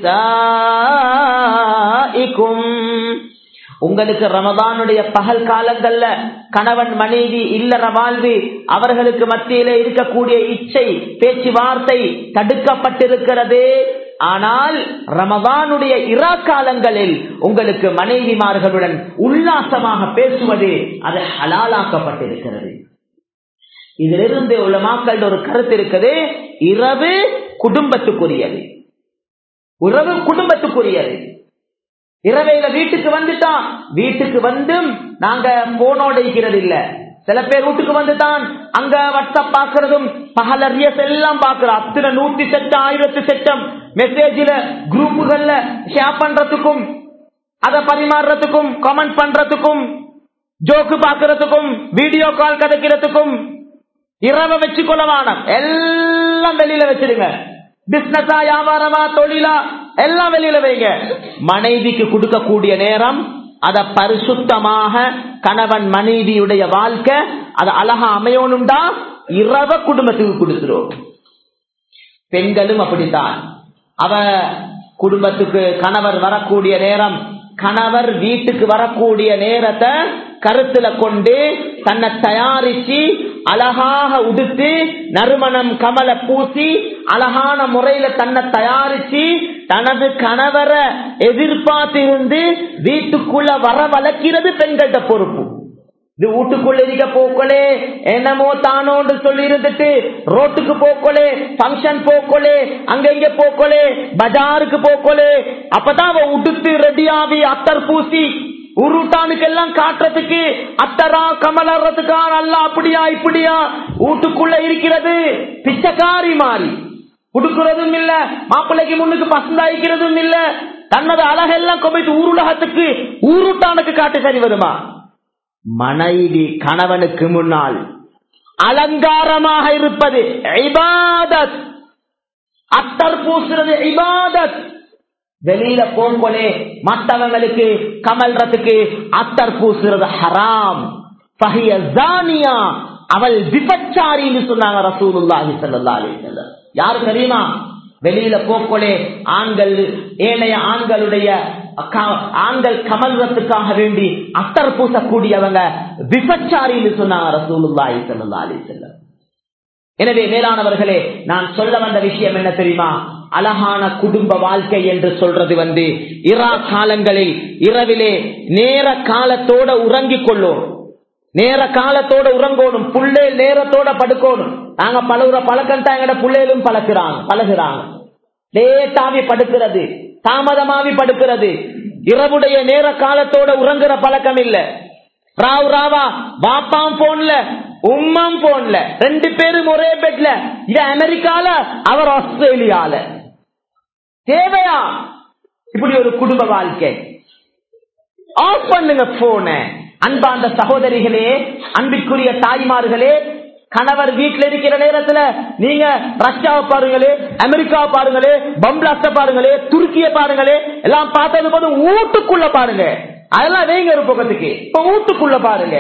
نسائكم உங்களுக்கு ரமதானுடைய பகல் காலங்கள்ல கணவன் மனைவி இல்லற வாழ்வு அவர்களுக்கு மத்தியில இருக்கக்கூடிய இச்சை பேச்சுவார்த்தை தடுக்கப்பட்டிருக்கிறது ஆனால் ரமதானுடைய இரா காலங்களில் உங்களுக்கு மனைவிமார்களுடன் உல்லாசமாக பேசுவது அது ஹலாலாக்கப்பட்டிருக்கிறது இதிலிருந்து உள்ள மக்கள் ஒரு கருத்து இருக்குது இரவு குடும்பத்துக்குரியது உறவு குடும்பத்துக்குரியது இரவையில வீட்டுக்கு வந்துட்டான் வீட்டுக்கு வந்தும் நாங்க போனோட இருக்கிறது இல்ல சில பேர் வீட்டுக்கு வந்துட்டான் அங்க வாட்ஸ்அப் பாக்குறதும் பகல் அறியஸ் எல்லாம் பாக்குறோம் அத்தனை நூத்தி செட்டம் ஆயிரத்து செட்டம் மெசேஜ்ல குரூப்புகள்ல ஷேர் பண்றதுக்கும் அதை பரிமாறுறதுக்கும் கமெண்ட் பண்றதுக்கும் ஜோக்கு பாக்குறதுக்கும் வீடியோ கால் கதைக்கிறதுக்கும் இரவ வச்சு கொள்ளவானம் எல்லாம் வெளியில வச்சிருங்க பிசினஸா வியாபாரமா தொழிலா எல்லாம் வெளியில வைங்க மனைவிக்கு கொடுக்கக்கூடிய நேரம் அத பரிசுத்தமாக கணவன் மனைவியுடைய வாழ்க்கை அது அழகா அமையணும்டா இரவ குடும்பத்துக்கு கொடுத்துரும் பெண்களும் அப்படித்தான் அவ குடும்பத்துக்கு கணவர் வரக்கூடிய நேரம் கணவர் வீட்டுக்கு வரக்கூடிய நேரத்தை கருத்துல கொண்டு தன்னை தயாரிச்சு அழகாக உடுத்து நறுமணம் கமல பூசி அழகான முறையில தன்னை தயாரிச்சு தனது கணவரை எதிர்பார்த்திருந்து வீட்டுக்குள்ள வர வளர்க்கிறது பெண்கள்ட பொறுப்பு இது வீட்டுக்குள்ள இருக்க போக்கலே என்னமோ தானோன்னு சொல்லி இருந்துட்டு ரோட்டுக்கு போக்கலே பங்கன் போக்கலே அங்க இங்க போக்கலே பஜாருக்கு போக்கலே அப்பதான் அவ உடுத்து ரெடியாவி அத்தர் பூசி உருட்டானுக்கு எல்லாம் காட்டுறதுக்கு அத்தரா கமலறதுக்கா நல்லா அப்படியா இப்படியா வீட்டுக்குள்ள இருக்கிறது பிச்சைக்காரி மாறி குடுக்கிறதும் இல்ல மாப்பிள்ளைக்கு முன்னுக்கு பசந்தாய்க்கிறதும் இல்ல தன்னது அழகெல்லாம் கொமைத்து ஊருலகத்துக்கு ஊருட்டானுக்கு காட்டு சரி வருமா மனைவி கணவனுக்கு முன்னால் அலங்காரமாக இருப்பது இபாதத் அத்தர் பூசுறது இபாதத் வெளியில போங்கொலே மற்றவங்களுக்கு கமல்றதுக்கு அத்தர் பூசுறது ஹராம் பகைய ஜானியா அவள் விபச்சாரின்னு சொன்னாங்க ரசூலுல்லாஹி ஸல்லல்லாஹு அலைஹி வஸல்லம் யாரு தெரியுமா வெளியில போக்கொலே ஆண்கள் ஏனைய ஆண்களுடைய ஆண்கள் கமல்றதுக்காக வேண்டி அத்தர் பூசக்கூடியவங்க விபச்சாரின்னு சொன்னாங்க ரசூலுல்லாஹி ஸல்லல்லாஹு அலைஹி வஸல்லம் எனவே மேலானவர்களே நான் சொல்ல வந்த விஷயம் என்ன தெரியுமா அழகான குடும்ப வாழ்க்கை என்று சொல்றது வந்து இரா காலங்களில் இரவிலே நேர காலத்தோட உறங்கிக் கொள்ளும் நேர காலத்தோட உறங்கணும் புள்ளே நேரத்தோட படுக்கணும் நாங்க பழகுற பழக்கம் தான் எங்கட புள்ளையிலும் பழக்கிறாங்க பழகுறாங்க லேட்டாவி படுக்கிறது தாமதமாவி படுக்கிறது இரவுடைய நேர காலத்தோட உறங்குற பழக்கம் இல்ல ராவ் ராவா வாப்பாம் போன்ல உம்மாம் போன்ல ரெண்டு பேரும் ஒரே பெட்ல இது அமெரிக்கால அவர் ஆஸ்திரேலியால தேவையா இப்படி ஒரு குடும்ப வாழ்க்கை ஆஃப் பண்ணுங்க போன அன்பாந்த சகோதரிகளே அன்பிற்குரிய தாய்மார்களே கணவர் வீட்டுல இருக்கிற நேரத்துல நீங்க ரஷ்யாவை பாருங்களே அமெரிக்காவை பாருங்களே பம்லாஸ்ட பாருங்களே துருக்கிய பாருங்களே எல்லாம் பார்த்தது போது வீட்டுக்குள்ள பாருங்க அதெல்லாம் வேங்க ஒரு பக்கத்துக்கு இப்ப வீட்டுக்குள்ள பாருங்க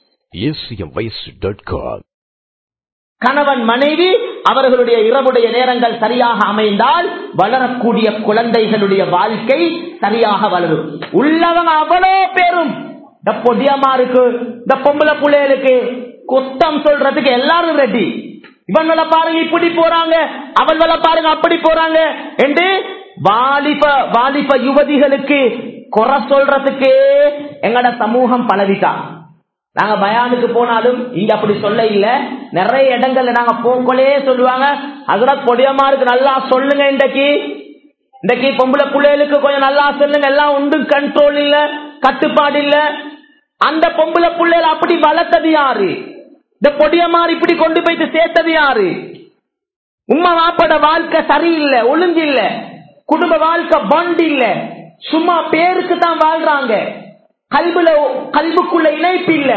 acmvoice.com கணவன் மனைவி அவர்களுடைய இரவுடைய நேரங்கள் சரியாக அமைந்தால் வளரக்கூடிய குழந்தைகளுடைய வாழ்க்கை சரியாக வளரும் உள்ளவங்க அவ்வளோ பேரும் இந்த பொடியம்மா இருக்கு இந்த பொம்பளை பிள்ளைகளுக்கு குத்தம் சொல்றதுக்கு எல்லாரும் ரெடி இவங்கள பாருங்க இப்படி போறாங்க அவங்கள பாருங்க அப்படி போறாங்க என்று வாலிப வாலிப யுவதிகளுக்கு குறை சொல்றதுக்கே எங்கட சமூகம் பழவிட்டான் நாங்க பயானுக்கு போனாலும் இங்க அப்படி சொல்ல இல்ல நிறைய இடங்கள்ல நாங்க போக்கொலே சொல்லுவாங்க அதுல பொடியமாருக்கு நல்லா சொல்லுங்க இன்றைக்கு இன்றைக்கு பொம்பளை பிள்ளைகளுக்கு கொஞ்சம் நல்லா சொல்லுங்க எல்லாம் உண்டு கண்ட்ரோல் இல்ல கட்டுப்பாடு இல்ல அந்த பொம்பளை பிள்ளைகள் அப்படி வளர்த்தது யாரு இந்த பொடியமாறு இப்படி கொண்டு போயிட்டு சேர்த்தது யாரு உம்மா வாப்பட வாழ்க்கை சரியில்லை ஒழுங்கு இல்ல குடும்ப வாழ்க்கை பண்ட் இல்ல சும்மா பேருக்கு தான் வாழ்றாங்க கல்புல கல்புக்குள்ள இணைப்பு இல்ல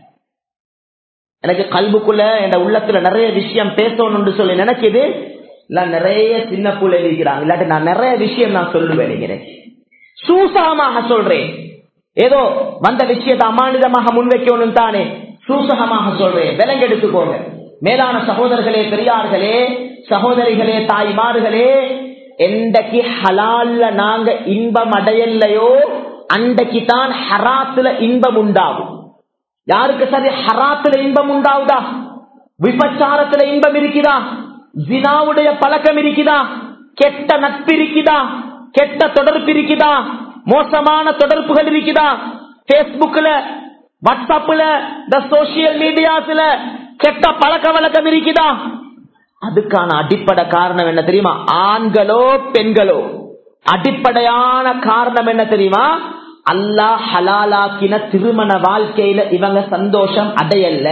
எனக்கு கல்புக்குள்ள என் உள்ளத்துல நிறைய விஷயம் பேசணும்னு சொல்லி நினைக்குது இல்ல நிறைய சின்ன புள்ள இருக்கிறாங்க இல்லாட்டி நான் நிறைய விஷயம் நான் சொல்லுவேன் நினைக்கிறேன் சூசகமாக சொல்றேன் ஏதோ வந்த விஷயத்தை அமானிதமாக முன்வைக்கணும் தானே சூசகமாக சொல்றேன் விலங்கு எடுத்துக்கோங்க மேலான சகோதரர்களே பெரியார்களே சகோதரிகளே தாய்மார்களே எந்தக்கு ஹலால்ல நாங்க இன்பம் அடையலையோ அன்றைக்கு தான் ஹராத்துல இன்பம் உண்டாகும் யாருக்கு சரி ஹராத்துல இன்பம் உண்டாவுதா விபச்சாரத்துல இன்பம் இருக்குதா ஜினாவுடைய பழக்கம் இருக்குதா கெட்ட நட்பு இருக்குதா கெட்ட தொடர்பு இருக்குதா மோசமான தொடர்புகள் இருக்குதா பேஸ்புக்ல வாட்ஸ்அப்ல இந்த சோசியல் மீடியாஸ்ல கெட்ட பழக்க வழக்கம் இருக்குதா அதுக்கான அடிப்படை காரணம் என்ன தெரியுமா ஆண்களோ பெண்களோ அடிப்படையான காரணம் என்ன தெரியுமா அல்லாஹ் ஹலாலாக்கின திருமண வாழ்க்கையில இவங்க சந்தோஷம் அடையல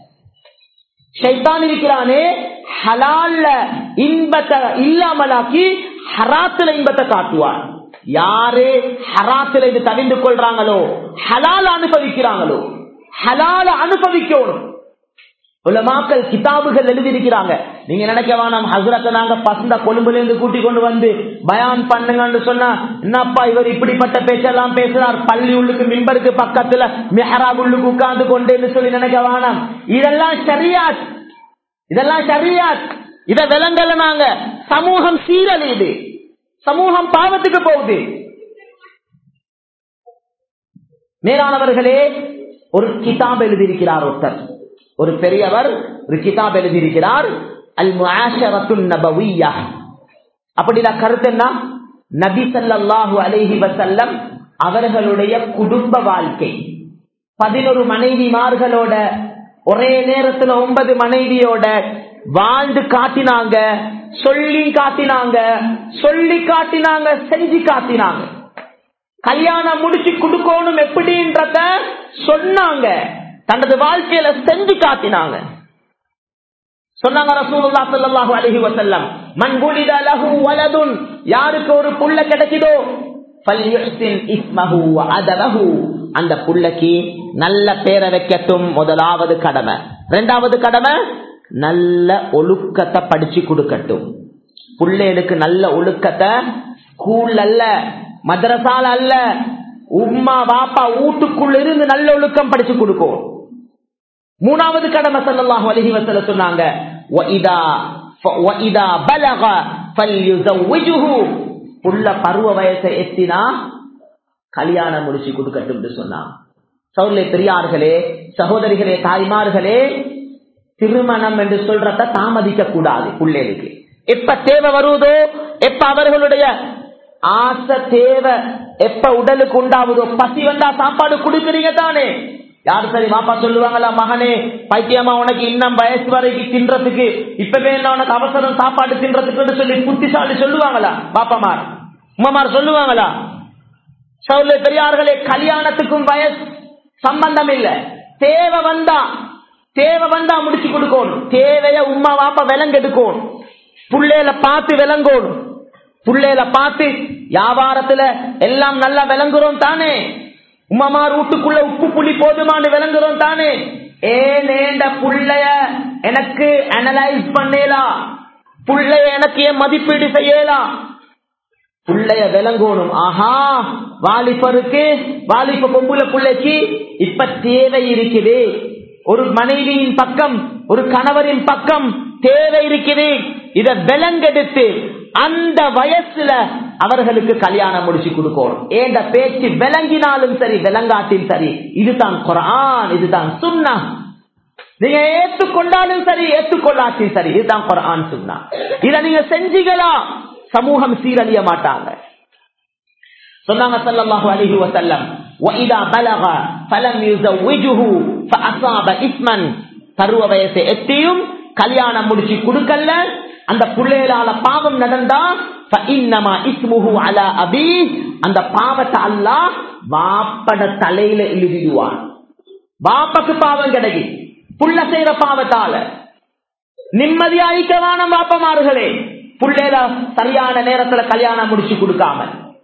ஷைத்தான் இருக்கிறானே ஹலால்ல இன்பத்தை இல்லாமலாக்கி ஹராத்துல இன்பத்தை காட்டுவான் யாரு ஹராத்துல இது தவிந்து கொள்றாங்களோ ஹலால அனுபவிக்கிறாங்களோ ஹலால அனுபவிக்கணும் உலமாக்கள் கிதாபுகள் எழுதியிருக்கிறாங்க நீங்க நினைக்க வேணாம் ஹசரத்தை நாங்க பசந்த கொழும்புல இருந்து கூட்டி கொண்டு வந்து பயான் பண்ணுங்கன்னு சொன்னா என்னப்பா இவர் இப்படிப்பட்ட பேச்செல்லாம் பேசுறார் பள்ளி உள்ளுக்கு மிம்பருக்கு பக்கத்துல மெஹராப் உள்ளுக்கு உட்கார்ந்து கொண்டு சொல்லி நினைக்க வேணாம் இதெல்லாம் சரியாத் இதெல்லாம் சரியாத் இத விலங்கல நாங்க சமூகம் சீரழியுது சமூகம் பாவத்துக்கு போகுது மேலானவர்களே ஒரு கிதாப் எழுதியிருக்கிறார் ஒருத்தர் ஒரு பெரியவர் ஒரு கிதாப் எழுதியிருக்கிறார் அல் முஆஷரத்து நபவியா அப்படிதான் கருத்து என்ன நபி ஸல்லல்லாஹு அலைஹி வஸல்லம் அவர்களுடைய குடும்ப வாழ்க்கை பதினொரு மனைவிமார்களோட ஒரே நேரத்துல ஒன்பது மனைவியோட வாழ்ந்து காட்டினாங்க சொல்லி காட்டினாங்க சொல்லி காட்டினாங்க செஞ்சு காட்டினாங்க கல்யாணம் முடிச்சு கொடுக்கணும் எப்படின்றத சொன்னாங்க தனது வாழ்க்கையில செஞ்சு காட்டினாங்க சொன்னாங்க ரசூலுல்லாஹ் ஸல்லல்லாஹு அலைஹி வஸல்லம் மன் குலித லஹு வலதுன் யாருக்கு ஒரு புள்ள கிடைக்குதோ ஃபல்யுஹ்சின் இஸ்மஹு வ அதபஹு அந்த புள்ளைக்கு நல்ல பேரை வைக்கட்டும் முதலாவது கடமை இரண்டாவது கடமை நல்ல ஒழுக்கத்தை படிச்சு கொடுக்கட்டும் புள்ளைகளுக்கு நல்ல ஒழுக்கத்தை ஸ்கூல் அல்ல மதரசால அல்ல உம்மா பாப்பா வீட்டுக்குள்ள இருந்து நல்ல ஒழுக்கம் படிச்சு கொடுக்கும் மூணாவது கடமை சல்லாஹு அலஹி வசல சொன்னாங்க புள்ள பருவ வயசை எத்தினா கல்யாணம் முடிச்சு கொடுக்கட்டும் சொன்னான் சௌர்லே பெரியார்களே சகோதரிகளே தாய்மார்களே திருமணம் என்று சொல்றத தாமதிக்க கூடாது பிள்ளைகளுக்கு எப்ப தேவை வருவதோ எப்ப அவர்களுடைய ஆசை தேவை எப்ப உடலுக்கு உண்டாவதோ பசி வந்தா சாப்பாடு கொடுக்குறீங்க தானே யாரு சரி மாப்பா சொல்லுவாங்களா மகனே பைத்தியமா உனக்கு இன்னும் வயசு வரைக்கும் தின்றதுக்கு இப்பவே என்ன உனக்கு அவசரம் சாப்பாடு தின்றதுக்கு சொல்லி புத்திசாலி சொல்லுவாங்களா பாப்பாமார் உமாமார் சொல்லுவாங்களா சவுல பெரியார்களே கல்யாணத்துக்கும் வயசு சம்பந்தம் இல்ல தேவை வந்தா தேவை வந்தா முடிச்சு கொடுக்கணும் தேவைய உமா வாப்பா விலங்கெடுக்கணும் புள்ளையில பார்த்து விளங்கணும் புள்ளையில பார்த்து வியாபாரத்துல எல்லாம் நல்லா விளங்குறோம் தானே உமாமார் வீட்டுக்குள்ள உப்பு புளி போதுமானு விளங்குறோம் தானே ஏனேண்ட புள்ளைய எனக்கு அனலைஸ் பண்ணலாம் புள்ளைய எனக்கு ஏன் மதிப்பீடு செய்யலாம் புள்ளைய விளங்கணும் ஆஹா வாலிபருக்கு வாலிப பொம்புல புள்ளைக்கு இப்ப தேவை இருக்குது ஒரு மனைவியின் பக்கம் ஒரு கணவரின் பக்கம் தேவை இருக்குது இத விலங்கெடுத்து அந்த வயசுல அவர்களுக்கு கல்யாணம் முடிச்சு கொடுக்கணும் ஏண்ட பேச்சு விளங்கினாலும் சரி விளங்காட்டில் சரி இதுதான் குரான் இதுதான் சுண்ணா நீங்க ஏற்றுக்கொண்டாலும் சரி ஏற்றுக்கொள்ளாட்டில் சரி இதுதான் குரான் சுண்ணா இத நீங்க செஞ்சீங்களா சமூகம் சீரழிய மாட்டாங்க சொன்னாங்க சல்லல்லாஹு அலைஹி வஸல்லம் وَإِذَا بَلَغَ فَلَمْ يُزَوِّجُهُ فَأَصَابَ إِثْمًا பருவ வயசை எத்தியும் கல்யாணம் முடிச்சு கொடுக்கல அந்த பிள்ளைகளால பாவம் நடந்தா அபி அந்த பாவத்தை அல்லாஹ் வாப்பட தலையில எழுதிடுவான் வாப்பக்கு பாவம் கிடைக்கும் புள்ள செய்யற பாவத்தால நிம்மதியாயிக்கவான வாப்பமார்களே புள்ளையில சரியான நேரத்துல கல்யாணம் முடிச்சு கொடுக்காம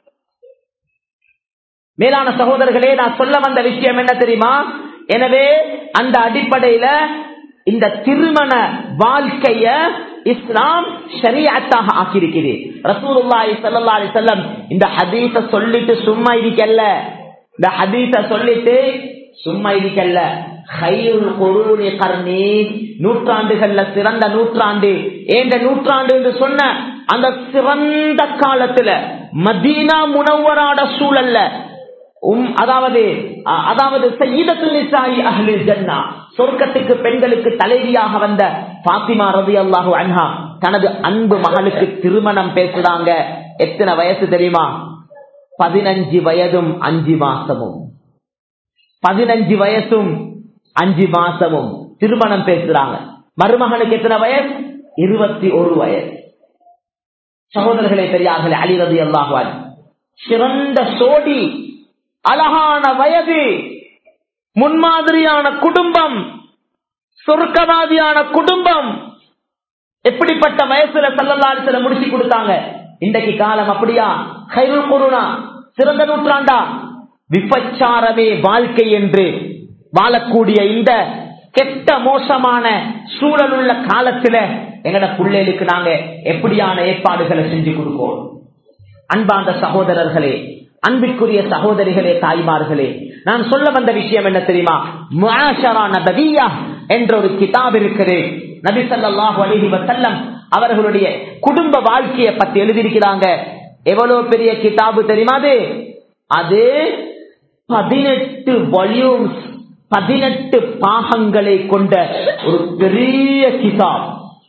மேலான சகோதரர்களே நான் சொல்ல வந்த விஷயம் என்ன தெரியுமா எனவே அந்த அடிப்படையில இந்த திருமண வாழ்க்கைய இஸ்லாம் ஷரியத்தாக ஆக்கியிருக்குது ரசூலுல்லாஹி ஸல்லல்லாஹு அலைஹி வஸல்லம் இந்த ஹதீஸ சொல்லிட்டு சும்மா இருக்கல்ல இந்த ஹதீஸ சொல்லிட்டு சும்மா இருக்கல்ல ஹைருல் குரூனி கர்ணி நூற்றாண்டுகள்ல சிறந்த நூற்றாண்டு ஏண்ட நூற்றாண்டு என்று சொன்ன அந்த சிறந்த காலத்துல மதீனா முனவராட சூழல்ல உம் அதாவது அதாவது சொர்க்கத்துக்கு பெண்களுக்கு தலைவியாக வந்த பாத்திமா ரவி அல்லாஹு அன்ஹா தனது அன்பு மகளுக்கு திருமணம் பேசுறாங்க எத்தனை வயசு தெரியுமா பதினஞ்சு வயதும் அஞ்சு மாசமும் பதினஞ்சு வயசும் அஞ்சு மாசமும் திருமணம் பேசுறாங்க மருமகனுக்கு எத்தனை வயசு இருபத்தி ஒரு வயசு சகோதரர்களே பெரியார்களே அலிரதி அல்லாஹுவான் சிறந்த சோடி அழகான வயது முன்மாதிரியான குடும்பம் சொர்க்கவாதியான குடும்பம் எப்படிப்பட்ட வயசுல சல்லல்லாரிசல முடிச்சு கொடுத்தாங்க இன்றைக்கு காலம் அப்படியா கைருள் குருனா சிறந்த நூற்றாண்டா விபச்சாரமே வாழ்க்கை என்று வாழக்கூடிய இந்த கெட்ட மோசமான சூழலுள்ள காலத்துல எங்கட பிள்ளைகளுக்கு நாங்க எப்படியான ஏற்பாடுகளை செஞ்சு கொடுப்போம் அன்பார்ந்த சகோதரர்களே அன்பிற்குரிய சகோதரிகளே தாய்மார்களே நான் சொல்ல வந்த விஷயம் என்ன தெரியுமா முஆஷரா நபவியா என்ற ஒரு கிதாப் இருக்குது நபி ஸல்லல்லாஹு அலைஹி வஸல்லம் அவர்களுடைய குடும்ப வாழ்க்கையை பத்தி எழுதியிருக்கிறாங்க எவ்வளவு பெரிய கிதாபு தெரியுமா அது அது பதினெட்டு வால்யூம்ஸ் பதினெட்டு பாகங்களை கொண்ட ஒரு பெரிய கிதாப்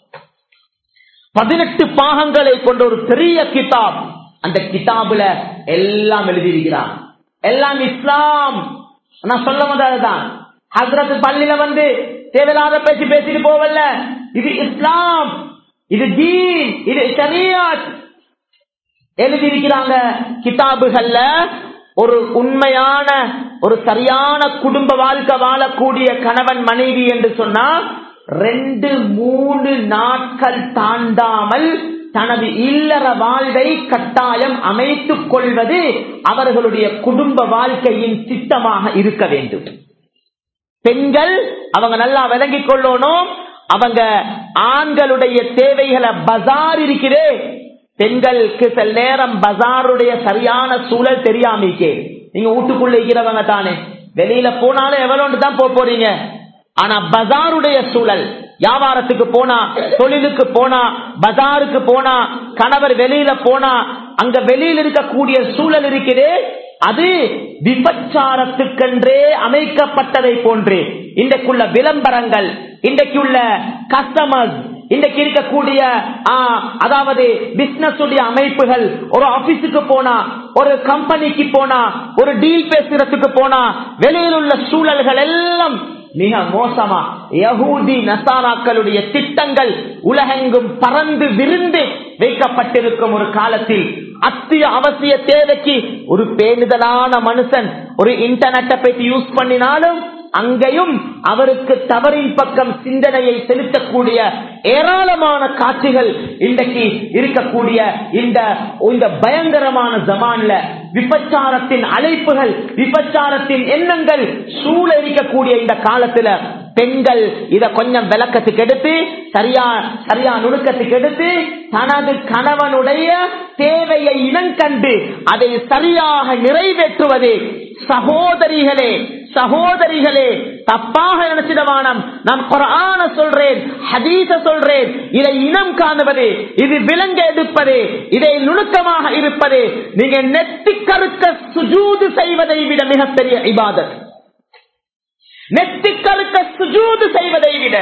பதினெட்டு பாகங்களை கொண்ட ஒரு பெரிய கிதாப் அந்த கிதாபுல எல்லாம் எழுதியிருக்கிறான் எல்லாம் இஸ்லாம் நான் சொல்ல வந்ததுதான் ஹசரத் பள்ளியில வந்து தேவையில்லாத பேச்சு பேசிட்டு போவல்ல இது இஸ்லாம் இது தீன் இது ஷரியத் எழுதியிருக்கிறாங்க கிதாபுகள்ல ஒரு உண்மையான ஒரு சரியான குடும்ப வாழ்க்கை வாழக்கூடிய கணவன் மனைவி என்று சொன்னா ரெண்டு மூணு நாட்கள் தாண்டாமல் தனது இல்லற வாழ்வை கட்டாயம் அமைத்துக் கொள்வது அவர்களுடைய குடும்ப வாழ்க்கையின் திட்டமாக இருக்க வேண்டும் பெண்கள் அவங்க நல்லா விளங்கிக் கொள்ளணும் அவங்க ஆண்களுடைய தேவைகளை பஜார் இருக்கிறே பெண்களுக்கு சில நேரம் பஜாருடைய சரியான சூழல் தெரியாமிக்கே நீங்க வீட்டுக்குள்ள இருக்கிறவங்க தானே வெளியில போனாலும் எவ்வளவு தான் போக போறீங்க ஆனா பஜாருடைய சூழல் வியாபாரத்துக்கு போனா தொழிலுக்கு போனா பஜாருக்கு போனா கணவர் வெளியில போனா அங்க வெளியில் இருக்கக்கூடிய சூழல் இருக்கிறே அது விபச்சாரத்துக்கென்றே அமைக்கப்பட்டதை போன்று இன்றைக்குள்ள விளம்பரங்கள் இன்றைக்குள்ள கஸ்டமர்ஸ் இன்றைக்கு இருக்கக்கூடிய ஆ, அதாவது பிசினஸ் உடைய அமைப்புகள் ஒரு ஆபீஸுக்கு போனா ஒரு கம்பெனிக்கு போனா ஒரு டீல் பேசுறதுக்கு போனா வெளியில் உள்ள சூழல்கள் எல்லாம் மிக மோசமா யகூதி நசாராக்களுடைய திட்டங்கள் உலகெங்கும் பறந்து விருந்து வைக்கப்பட்டிருக்கும் ஒரு காலத்தில் அத்திய அவசிய தேவைக்கு ஒரு பேணுதலான மனுஷன் ஒரு இன்டர்நெட்டை பற்றி யூஸ் பண்ணினாலும் அங்கேயும் அவருக்கு தவறின் பக்கம் சிந்தனையை செலுத்தக்கூடிய ஏராளமான காட்சிகள் இன்றைக்கு இருக்கக்கூடிய இந்த இந்த பயங்கரமான ஜமான்ல விபச்சாரத்தின் அழைப்புகள் விபச்சாரத்தின் எண்ணங்கள் சூழ இருக்கக்கூடிய இந்த காலத்துல பெண்கள் இத கொஞ்சம் விளக்கத்துக்கு எடுத்து சரியா சரியா நுணுக்கத்துக்கு எடுத்து தனது கணவனுடைய தேவையை இனங்கண்டு அதை சரியாக நிறைவேற்றுவது சகோதரிகளே சகோதரிகளே தப்பாக நினைச்சிடவானம் நான் குரான சொல்றேன் ஹதீச சொல்றேன் இதை இனம் காணுவது இது விலங்க எடுப்பது இதை நுணுக்கமாக இருப்பது நீங்க நெத்தி கருக்க சுஜூது செய்வதை விட மிகப்பெரிய இபாதத் நெத்தி கருக்க சுஜூது செய்வதை விட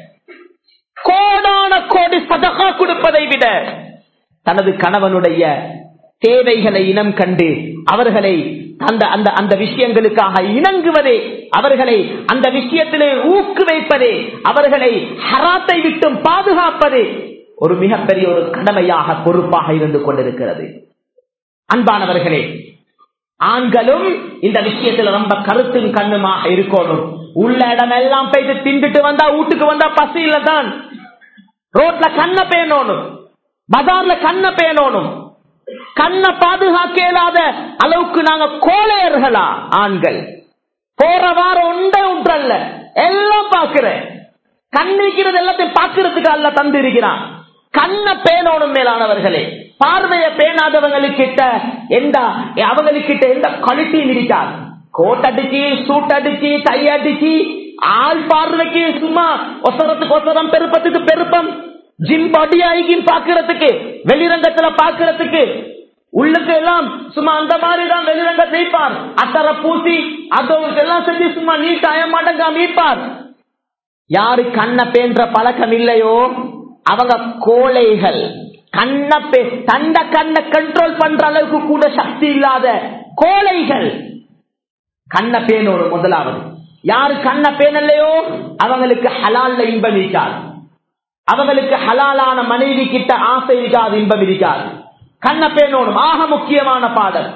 கோடான கோடி சதகா கொடுப்பதை விட தனது கணவனுடைய தேவைகளை இனம் கண்டு அவர்களை அந்த அந்த அந்த விஷயங்களுக்காக இணங்குவதே அவர்களை அந்த விஷயத்திலே ஊக்குவிப்பதே அவர்களை ஹராத்தை விட்டும் பாதுகாப்பது ஒரு மிகப்பெரிய ஒரு கடமையாக பொறுப்பாக இருந்து கொண்டிருக்கிறது அன்பானவர்களே ஆண்களும் இந்த விஷயத்துல ரொம்ப கருத்தும் கண்ணுமாக இருக்கணும் உள்ள இடம் எல்லாம் போயிட்டு திண்டுட்டு வந்தா வீட்டுக்கு வந்தா பசி இல்ல தான் ரோட்ல கண்ண பேணணும் பஜார்ல கண்ண பேணணும் கண்ணை பாதுகாக்க இயலாத அளவுக்கு நாங்க கோழையர்களா ஆண்கள் போற வாரம் ஒன்றே ஒன்றல்ல எல்லாம் பாக்குறேன் கண்ணிக்கிறது எல்லாத்தையும் பாக்குறதுக்கு அல்ல தந்து இருக்கிறான் கண்ண பேணோனும் மேலானவர்களே பார்வைய பேணாதவங்களுக்கிட்ட எந்த அவங்களுக்கிட்ட எந்த குவாலிட்டியும் இருக்காது கோட் அடிச்சு சூட் அடிச்சு டை அடிச்சு ஆள் பார்வைக்கு சும்மா ஒசரத்துக்கு ஒசரம் பெருப்பத்துக்கு பெருப்பம் ஜிம் பாடி ஆகியும் பாக்குறதுக்கு வெளிரங்கத்துல பாக்குறதுக்கு உள்ளுக்கு எல்லாம் சும்மா அந்த மாதிரி தான் வெளிரங்க செய்ப்பார் அத்தர பூசி அதோக்கு எல்லாம் செஞ்சு சும்மா நீட் அயமாட்டங்க மீட்பார் யாரு கண்ண பேன்ற பழக்கம் இல்லையோ அவங்க கோழைகள் கண்ண பே தண்ட கண்ணை கண்ட்ரோல் பண்ற அளவுக்கு கூட சக்தி இல்லாத கோழைகள் கண்ண பேனோடு முதலாவது யாரு கண்ண பேனல்லையோ அவங்களுக்கு ஹலால்ல இன்பம் இருக்காது அவங்களுக்கு ஹலாலான மனைவி கிட்ட ஆசை இருக்காது இன்பம் இருக்காது கண்ண பேனோடும் ஆக முக்கியமான பாடல்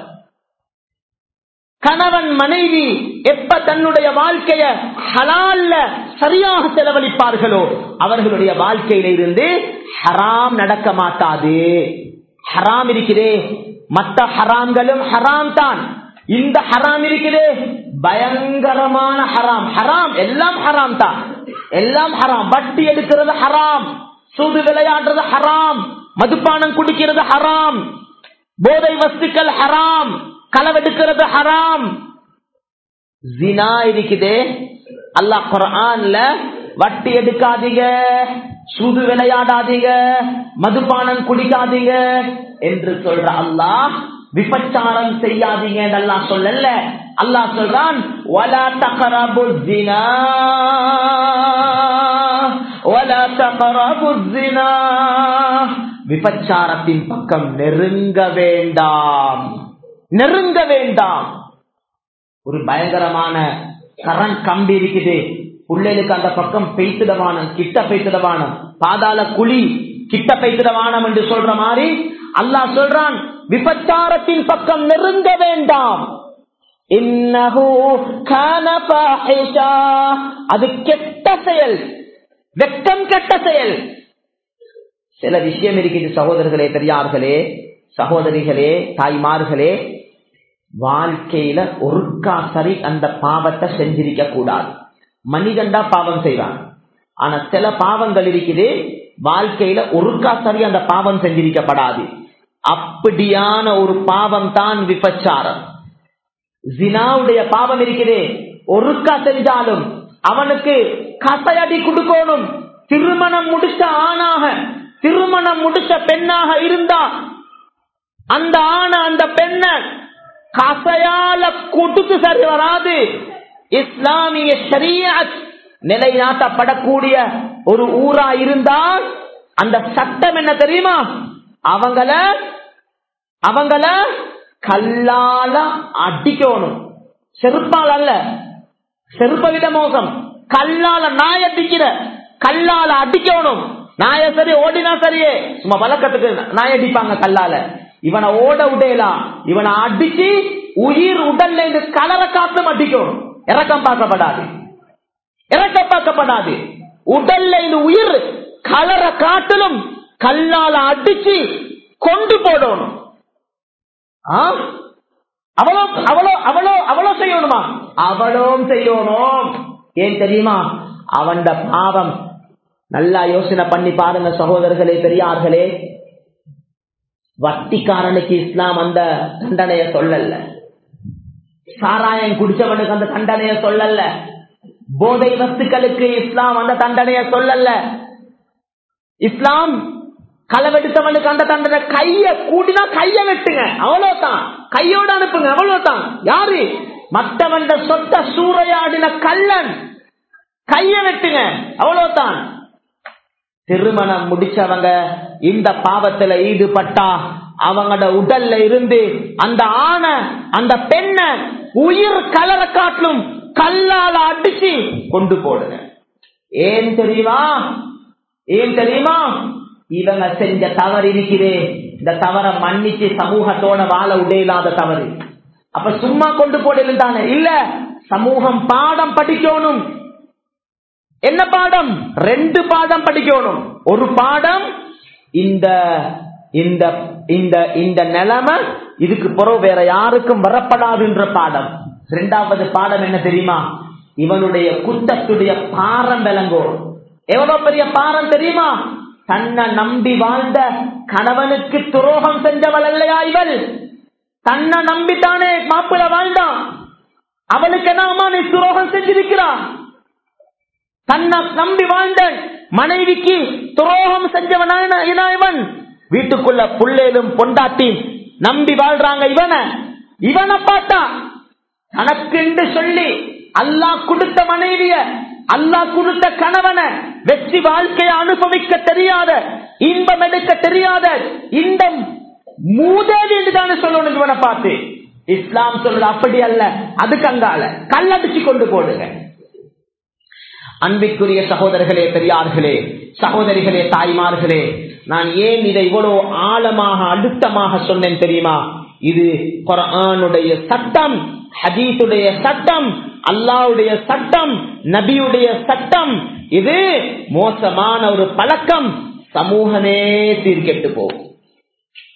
கணவன் மனைவி எப்ப தன்னுடைய வாழ்க்கைய ஹலால்ல சரியாக செலவழிப்பார்களோ அவர்களுடைய வாழ்க்கையில இருந்து ஹராம் நடக்க மாட்டாது ஹராம் இருக்கிறே மத்த ஹராம்களும் ஹராம் தான் இந்த ஹராம் இருக்குது பயங்கரமான ஹராம் ஹராம் எல்லாம் ஹராம் தான் எல்லாம் ஹராம் வட்டி எடுக்கிறது ஹராம் சூது விளையாடுறது ஹராம் மதுப்பானம் குடிக்கிறது ஹராம் போதை வஸ்துக்கள் ஹராம் களவெடுக்கிறது ஹராம் ஜினா இருக்குது அல்லாஹ் குரான்ல வட்டி எடுக்காதீங்க சூது விளையாடாதீங்க மதுபானம் குடிக்காதீங்க என்று சொல்ற அல்லாஹ் விபச்சாரம் செய்யாதீங்க அல்லாஹ் சொல்லல அல்லாஹ் சொல்றான் வலா தகரபு ஜினா வலா தகரபு ஜினா விபச்சாரத்தின் பக்கம் நெருங்க வேண்டாம் நெருங்க வேண்டாம் ஒரு பயங்கரமான கரண்ட் கம்பி இருக்குது பிள்ளைகளுக்கு அந்த பக்கம் பெய்த்திடவானம் கிட்ட பெய்த்திடவானம் பாதாள குழி கிட்ட பெய்த்திடவானம் என்று சொல்ற மாதிரி அல்லாஹ் சொல்றான் விபச்சாரத்தின் பக்கம் நெருங்க வேண்டாம் அது கெட்ட செயல் வெட்கம் கெட்ட செயல் சில விஷயம் இருக்குது சகோதரர்களே பெரியார்களே சகோதரிகளே தாய்மார்களே வாழ்க்கையில ஒருக்கா சரி அந்த பாவத்தை செஞ்சிருக்க கூடாது மனிதன்டா பாவம் செய்வான் ஆனா சில பாவங்கள் இருக்குது வாழ்க்கையில ஒருக்கா சரி அந்த பாவம் செஞ்சிருக்கப்படாது அப்படியான ஒரு பாவம் தான் விபச்சாரம் ஜினாவுடைய பாவம் இருக்குது ஒருக்கா செஞ்சாலும் அவனுக்கு கசையடி கொடுக்கணும் திருமணம் முடிச்ச ஆணாக திருமணம் முடிச்ச பெண்ணாக இருந்தா அந்த ஆணை அந்த பெண்ணை கசையால கொடுத்து சரி வராது இஸ்லாமிய ஷரியத் நிலைநாட்டப்படக்கூடிய ஒரு ஊரா இருந்தால் அந்த சட்டம் என்ன தெரியுமா அவங்கள அவங்கள கல்லால அடிக்கணும் செருப்பால் அல்ல செருப்ப விட மோசம் கல்லால நாய அடிக்கிற கல்லால அடிக்கணும் நாய சரி ஓடினா சரியே சும்மா வழக்கத்துக்கு நாய அடிப்பாங்க கல்லால இவனை ஓட விடலாம் இவனை அடிச்சு உயிர் உடல்ல இருந்து கலர காத்தும் அடிக்கணும் இறக்கம் பார்க்கப்படாது இறக்கம் பார்க்கப்படாது உடல்ல இருந்து உயிர் கலர காட்டிலும் கல்லால அடிச்சு கொண்டு போடணும் அவ்வளோ அவ்வளோ அவ்வளோ அவ்வளோ செய்யணுமா அவ்வளோம் செய்யணும் ஏன் தெரியுமா அவன் பாவம் நல்லா யோசனை பண்ணி பாருங்க சகோதரர்களே பெரியார்களே வட்டிக்காரனுக்கு இஸ்லாம் அந்த தண்டனைய சொல்லல சாராயம் குடிச்சவனுக்கு அந்த தண்டனைய சொல்லல போதை வஸ்துக்களுக்கு இஸ்லாம் அந்த தண்டனைய சொல்லல இஸ்லாம் களவெடுத்தவனுக்கு அந்த தண்டனை கைய கூட்டினா கைய வெட்டுங்க அவ்வளவுதான் கையோட அனுப்புங்க அவ்வளவுதான் யாரு மற்றவன் சொத்த சூறையாடின கல்லன் கைய வெட்டுங்க அவ்வளவுதான் திருமணம் முடிச்சவங்க இந்த பாவத்துல ஈடுபட்டா அவங்களோட உடல்ல இருந்து அந்த ஆணை அந்த பெண்ண உயிர் கலர காட்டிலும் கல்லால அடிச்சு கொண்டு போடுங்க ஏன் தெரியுமா ஏன் தெரியுமா இவங்க செஞ்ச தவறு இருக்கிறே இந்த தவற மன்னிச்சு சமூகத்தோட வாழ உடையில்லாத தவறு அப்ப சும்மா கொண்டு போடலும் தானே இல்ல சமூகம் பாடம் படிக்கணும் என்ன பாடம் ரெண்டு பாடம் படிக்கணும் ஒரு பாடம் இந்த இந்த இந்த இந்த நிலைமை இதுக்கு பிறகு வேற யாருக்கும் வரப்படாதுன்ற பாடம் ரெண்டாவது பாடம் என்ன தெரியுமா இவனுடைய குற்றத்துடைய பாரம் விளங்கும் எவ்வளவு பெரிய பாரம் தெரியுமா தன்னை நம்பி வாழ்ந்த கணவனுக்கு துரோகம் செஞ்சவள் இல்லையா இவள் தன்னை நம்பித்தானே மாப்பிள்ள வாழ்ந்தான் அவளுக்கு என்னமா நீ துரோகம் செஞ்சிருக்கிறான் தன்னை நம்பி வாழ்ந்த மனைவிக்கு துரோகம் செஞ்சவன் இவன் வீட்டுக்குள்ள புள்ளேலும் பொண்டாட்டி நம்பி வாழ்றாங்க இவன இவனை பார்த்தா தனக்கு சொல்லி அல்லாஹ் கொடுத்த மனைவிய அல்லாஹ் கொடுத்த கணவனை வெற்றி வாழ்க்கையை அனுபவிக்க தெரியாத இன்பம் எடுக்க தெரியாத இந்த மூதேவி என்றுதானே சொல்லணும் இவனை பார்த்து இஸ்லாம் சொல்றது அப்படி அல்ல அதுக்கு அங்கால கல்லடிச்சு கொண்டு போடுங்க அன்பிற்குரிய சகோதரர்களே பெரியார்களே சகோதரிகளே தாய்மார்களே நான் ஏன் இதை இவ்வளவு ஆழமாக அழுத்தமாக சொன்னேன் தெரியுமா இது குரானுடைய சட்டம் ஹதீசுடைய சட்டம் அல்லாவுடைய சட்டம் நபியுடைய சட்டம் இது மோசமான ஒரு பழக்கம் சமூகமே சீர்கெட்டு போகும்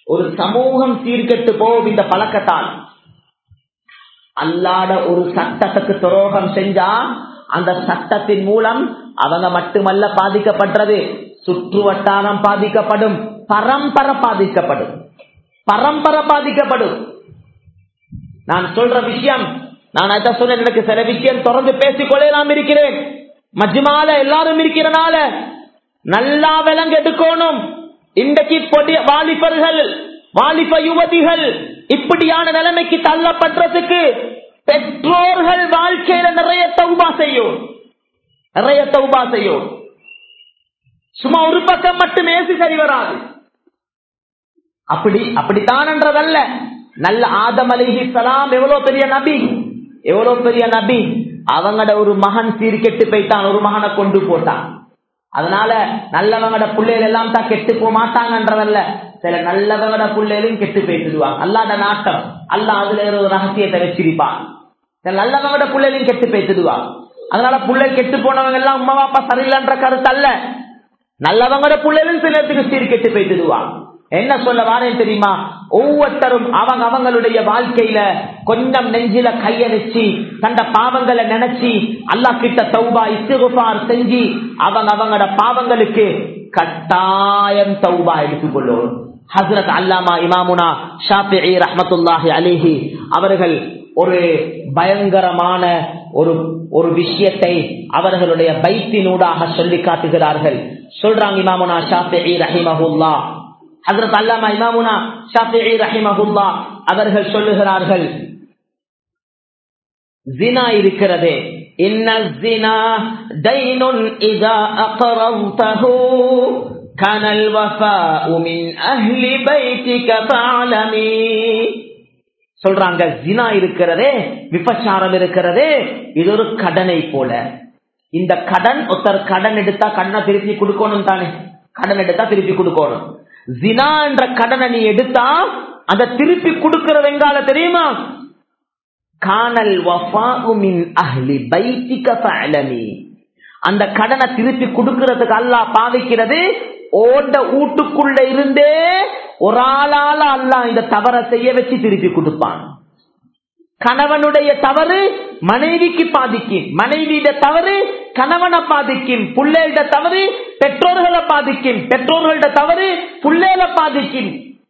ஒரு சமூகம் சீர்கெட்டு போகும் இந்த பழக்கத்தால் அல்லாட ஒரு சட்டத்துக்கு துரோகம் செஞ்சா அந்த சட்டத்தின் மூலம் அவங்க மட்டுமல்ல பாதிக்கப்படுறது சுற்று வட்டாரம் பாதிக்கப்படும் பரம்பரை பாதிக்கப்படும் பரம்பரை பாதிக்கப்படும் நான் சொல்ற விஷயம் நான் அதான் சொன்னேன் எனக்கு சில விஷயம் தொடர்ந்து பேசிக்கொள்ளலாம் இருக்கிறேன் மஜ்மால எல்லாரும் இருக்கிறனால நல்லா விலங்கு எடுக்கணும் இன்றைக்கு பொடி வாலிபர்கள் வாலிப யுவதிகள் இப்படியான நிலைமைக்கு தள்ளப்படுறதுக்கு பெற்றோர்கள் வாழ்க்கையில நிறைய தௌபா செய்யும் நிறைய தௌபா செய்யும் சும்மா ஒரு பக்கம் மட்டும் ஏசி சரி வராது அப்படி அப்படித்தான் என்றதல்ல நல்ல ஆதம் அலிஹி சலாம் எவ்வளவு பெரிய நபி எவ்வளவு பெரிய நபி அவங்கட ஒரு மகன் சீர்கெட்டு போய்த்தான் ஒரு மகனை கொண்டு போட்டான் அதனால நல்லவங்கட பிள்ளைகள் எல்லாம் தான் கெட்டு போக மாட்டாங்கன்றதல்ல சில நல்லவங்கட பிள்ளைகளும் கெட்டு போயிட்டுடுவாங்க அல்லாத நாட்டம் அல்ல அதுல ஒரு ரகசியத்தை வச்சிருப்பான் சில நல்லவங்கட பிள்ளைகளும் கெட்டு போயிட்டுடுவாங்க அதனால பிள்ளை கெட்டு போனவங்க எல்லாம் உமா பாப்பா சரியில்லைன்ற கருத்து அல்ல நல்லவங்கட பிள்ளைகளும் சிலத்துக்கு சீர்கெட்டு போயிட்டுடுவாங்க என்ன சொல்ல வாரேன் தெரியுமா ஒவ்வொருத்தரும் அவங்க அவங்களுடைய வாழ்க்கையில கொஞ்சம் நெஞ்சில கைய வச்சு தந்த பாவங்களை நினைச்சு அல்லா கிட்ட தௌபா இசுகுபார் செஞ்சு அவங்க அவங்களோட பாவங்களுக்கு கட்டாயம் தௌபா எடுத்துக்கொள்ளும் ஹசரத் அல்லாமா இமாமுனா ஷாஃபி ரஹமத்துல்லாஹி அலிஹி அவர்கள் ஒரு பயங்கரமான ஒரு ஒரு விஷயத்தை அவர்களுடைய பைத்தினூடாக சொல்லி காட்டுகிறார்கள் சொல்றாங்க இமாமுனா ஷாஃபி ரஹிமஹுல்லா ஹசரத் அல்லாமா இமாமுனா ஷாஃபிஇ ரஹிமஹுல்லா அவர்கள் சொல்லுகிறார்கள் ஜினா இருக்கிறதே இன்ன ஜினா தைனுன் இதா அக்ரம்தஹு கனல் வஃபாஉ மின் அஹ்லி பைத்திக ஃபஅலமி சொல்றாங்க ஜினா இருக்கிறதே விபச்சாரம் இருக்கிறதே இது ஒரு கடனை போல இந்த கடன் ஒருத்தர் கடன் எடுத்தா கடனை திருப்பி கொடுக்கணும் தானே கடன் எடுத்தா திருப்பி கொடுக்கணும் ஜினா என்ற கடனை நீ எடுத்தா அதை திருப்பி கொடுக்கிற வெங்கால தெரியுமா காணல் வஃபாஉமின் அஹ்லி பைத்திக ஃபஅலமி அந்த கடனை திருப்பி கொடுக்கிறதுக்கு அல்லாஹ் பாவிக்கிறது ஓண்ட வீட்டுக்குள்ள இருந்தே ஒரு ஆளால அல்லாஹ் இந்த தவறை செய்ய வச்சு திருப்பி கொடுப்பான் கணவனுடைய தவறு மனைவிக்கு பாதிக்கும் மனைவியிட தவறு கணவனை பாதிக்கும் புள்ளையிட தவறு பெற்றோர்களை பாதிக்கும் பெற்றோர்களோட தவறு புள்ளையில பாதிக்கும்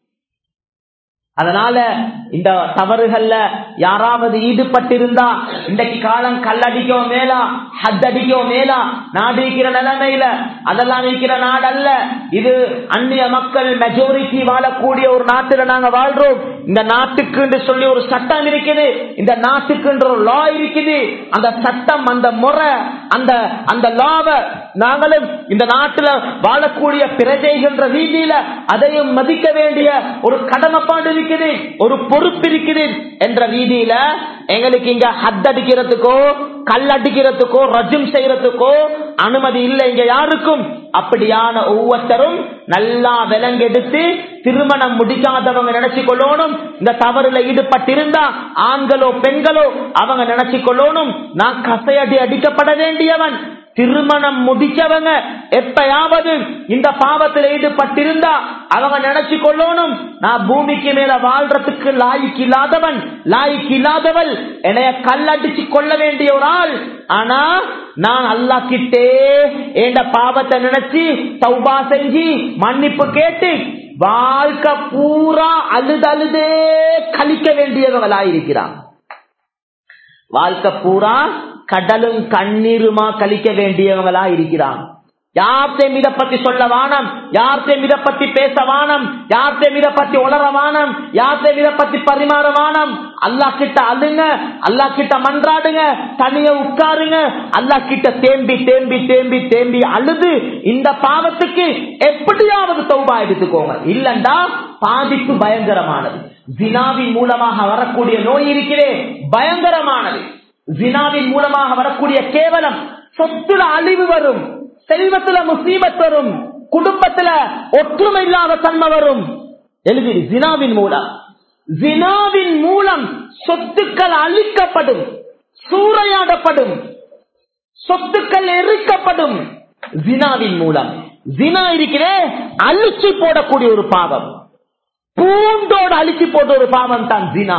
அதனால இந்த தவறுகள்ல யாராவது ஈடுபட்டிருந்தா இன்றைக்கு காலம் கல்லடிக்கோ மேலா ஹத் அடிக்கோ மேலா நாடு இருக்கிற நிலைமையில அதெல்லாம் இருக்கிற நாடு அல்ல இது அந்நிய மக்கள் மெஜாரிட்டி வாழக்கூடிய ஒரு நாட்டுல நாங்க வாழ்றோம் இந்த நாட்டுக்கு சொல்லி ஒரு சட்டம் இருக்குது இந்த நாட்டுக்கு ஒரு லா இருக்குது அந்த சட்டம் அந்த முறை அந்த அந்த லாவை நாங்களும் இந்த நாட்டுல வாழக்கூடிய பிரஜைகின்ற ரீதியில அதையும் மதிக்க வேண்டிய ஒரு கடமைப்பாடு இருக்குது ஒரு பொறுப்பு இருக்குது என்ற ரீதியில எங்களுக்கு இங்க ஹத் அடிக்கிறதுக்கோ கல் அடிக்கிறதுக்கோ ரஜும் செய்யறதுக்கோ அனுமதி இல்லை இங்க யாருக்கும் அப்படியான ஒவ்வொருத்தரும் நல்லா விலங்கெடுத்து திருமணம் முடிக்காதவங்க நினைச்சு கொள்ளணும் இந்த தவறுல ஈடுபட்டிருந்தா ஆண்களோ பெண்களோ அவங்க நினைச்சு கொள்ளணும் நான் கசையடி அடிக்கப்பட வேண்டியவன் திருமணம் முடிச்சவங்க எப்பயாவது இந்த பாவத்தில் ஈடுபட்டிருந்தா அவங்க நினைச்சு கொள்ளணும் நான் பூமிக்கு மேல வாழ்றதுக்கு லாய்க்கு இல்லாதவன் லாய்க்கு இல்லாதவள் என்னைய கல்லடிச்சு கொள்ள வேண்டிய ஒரு ஆள் ஆனா நான் அல்லா கிட்டே என் பாவத்தை நினைச்சு சௌபா செஞ்சு மன்னிப்பு கேட்டு வாழ்க்கை பூரா அழுது அழுதே கழிக்க வேண்டியவங்களாயிருக்கிறான் வாழ்க்கை பூரா கடலும் கண்ணீருமா கழிக்க வேண்டியவங்களா இருக்கிறான் யார்த்தையும் இதை பத்தி சொல்ல வானம் யார்த்தையும் இதை பத்தி பேச வானம் யார்த்தையும் இதை பத்தி உளர வானம் யார்த்தையும் இதை பத்தி பரிமாற வானம் அல்லா கிட்ட அழுங்க அல்லா கிட்ட மன்றாடுங்க தனிய உட்காருங்க அல்லா கிட்ட தேம்பி தேம்பி தேம்பி தேம்பி அழுது இந்த பாவத்துக்கு எப்படியாவது தௌபா எடுத்துக்கோங்க இல்லண்டா பாதிப்பு பயங்கரமானது ஜினாவின் மூலமாக வரக்கூடிய நோய் இருக்கிறே பயங்கரமானது ஜினாவின் மூலமாக வரக்கூடிய கேவலம் சொத்துல அழிவு வரும் செல்வத்துல முசீபத் வரும் குடும்பத்துல ஒற்றுமை இல்லாத தன்மை வரும் எழுதி ஜினாவின் மூலம் ஜினாவின் மூலம் சொத்துக்கள் அழிக்கப்படும் சூறையாடப்படும் சொத்துக்கள் எரிக்கப்படும் ஜினாவின் மூலம் ஜினா இருக்கிறே அழிச்சு போடக்கூடிய ஒரு பாவம் பூண்டோடு அழிச்சு போட்ட ஒரு பாவம் தான் ஜினா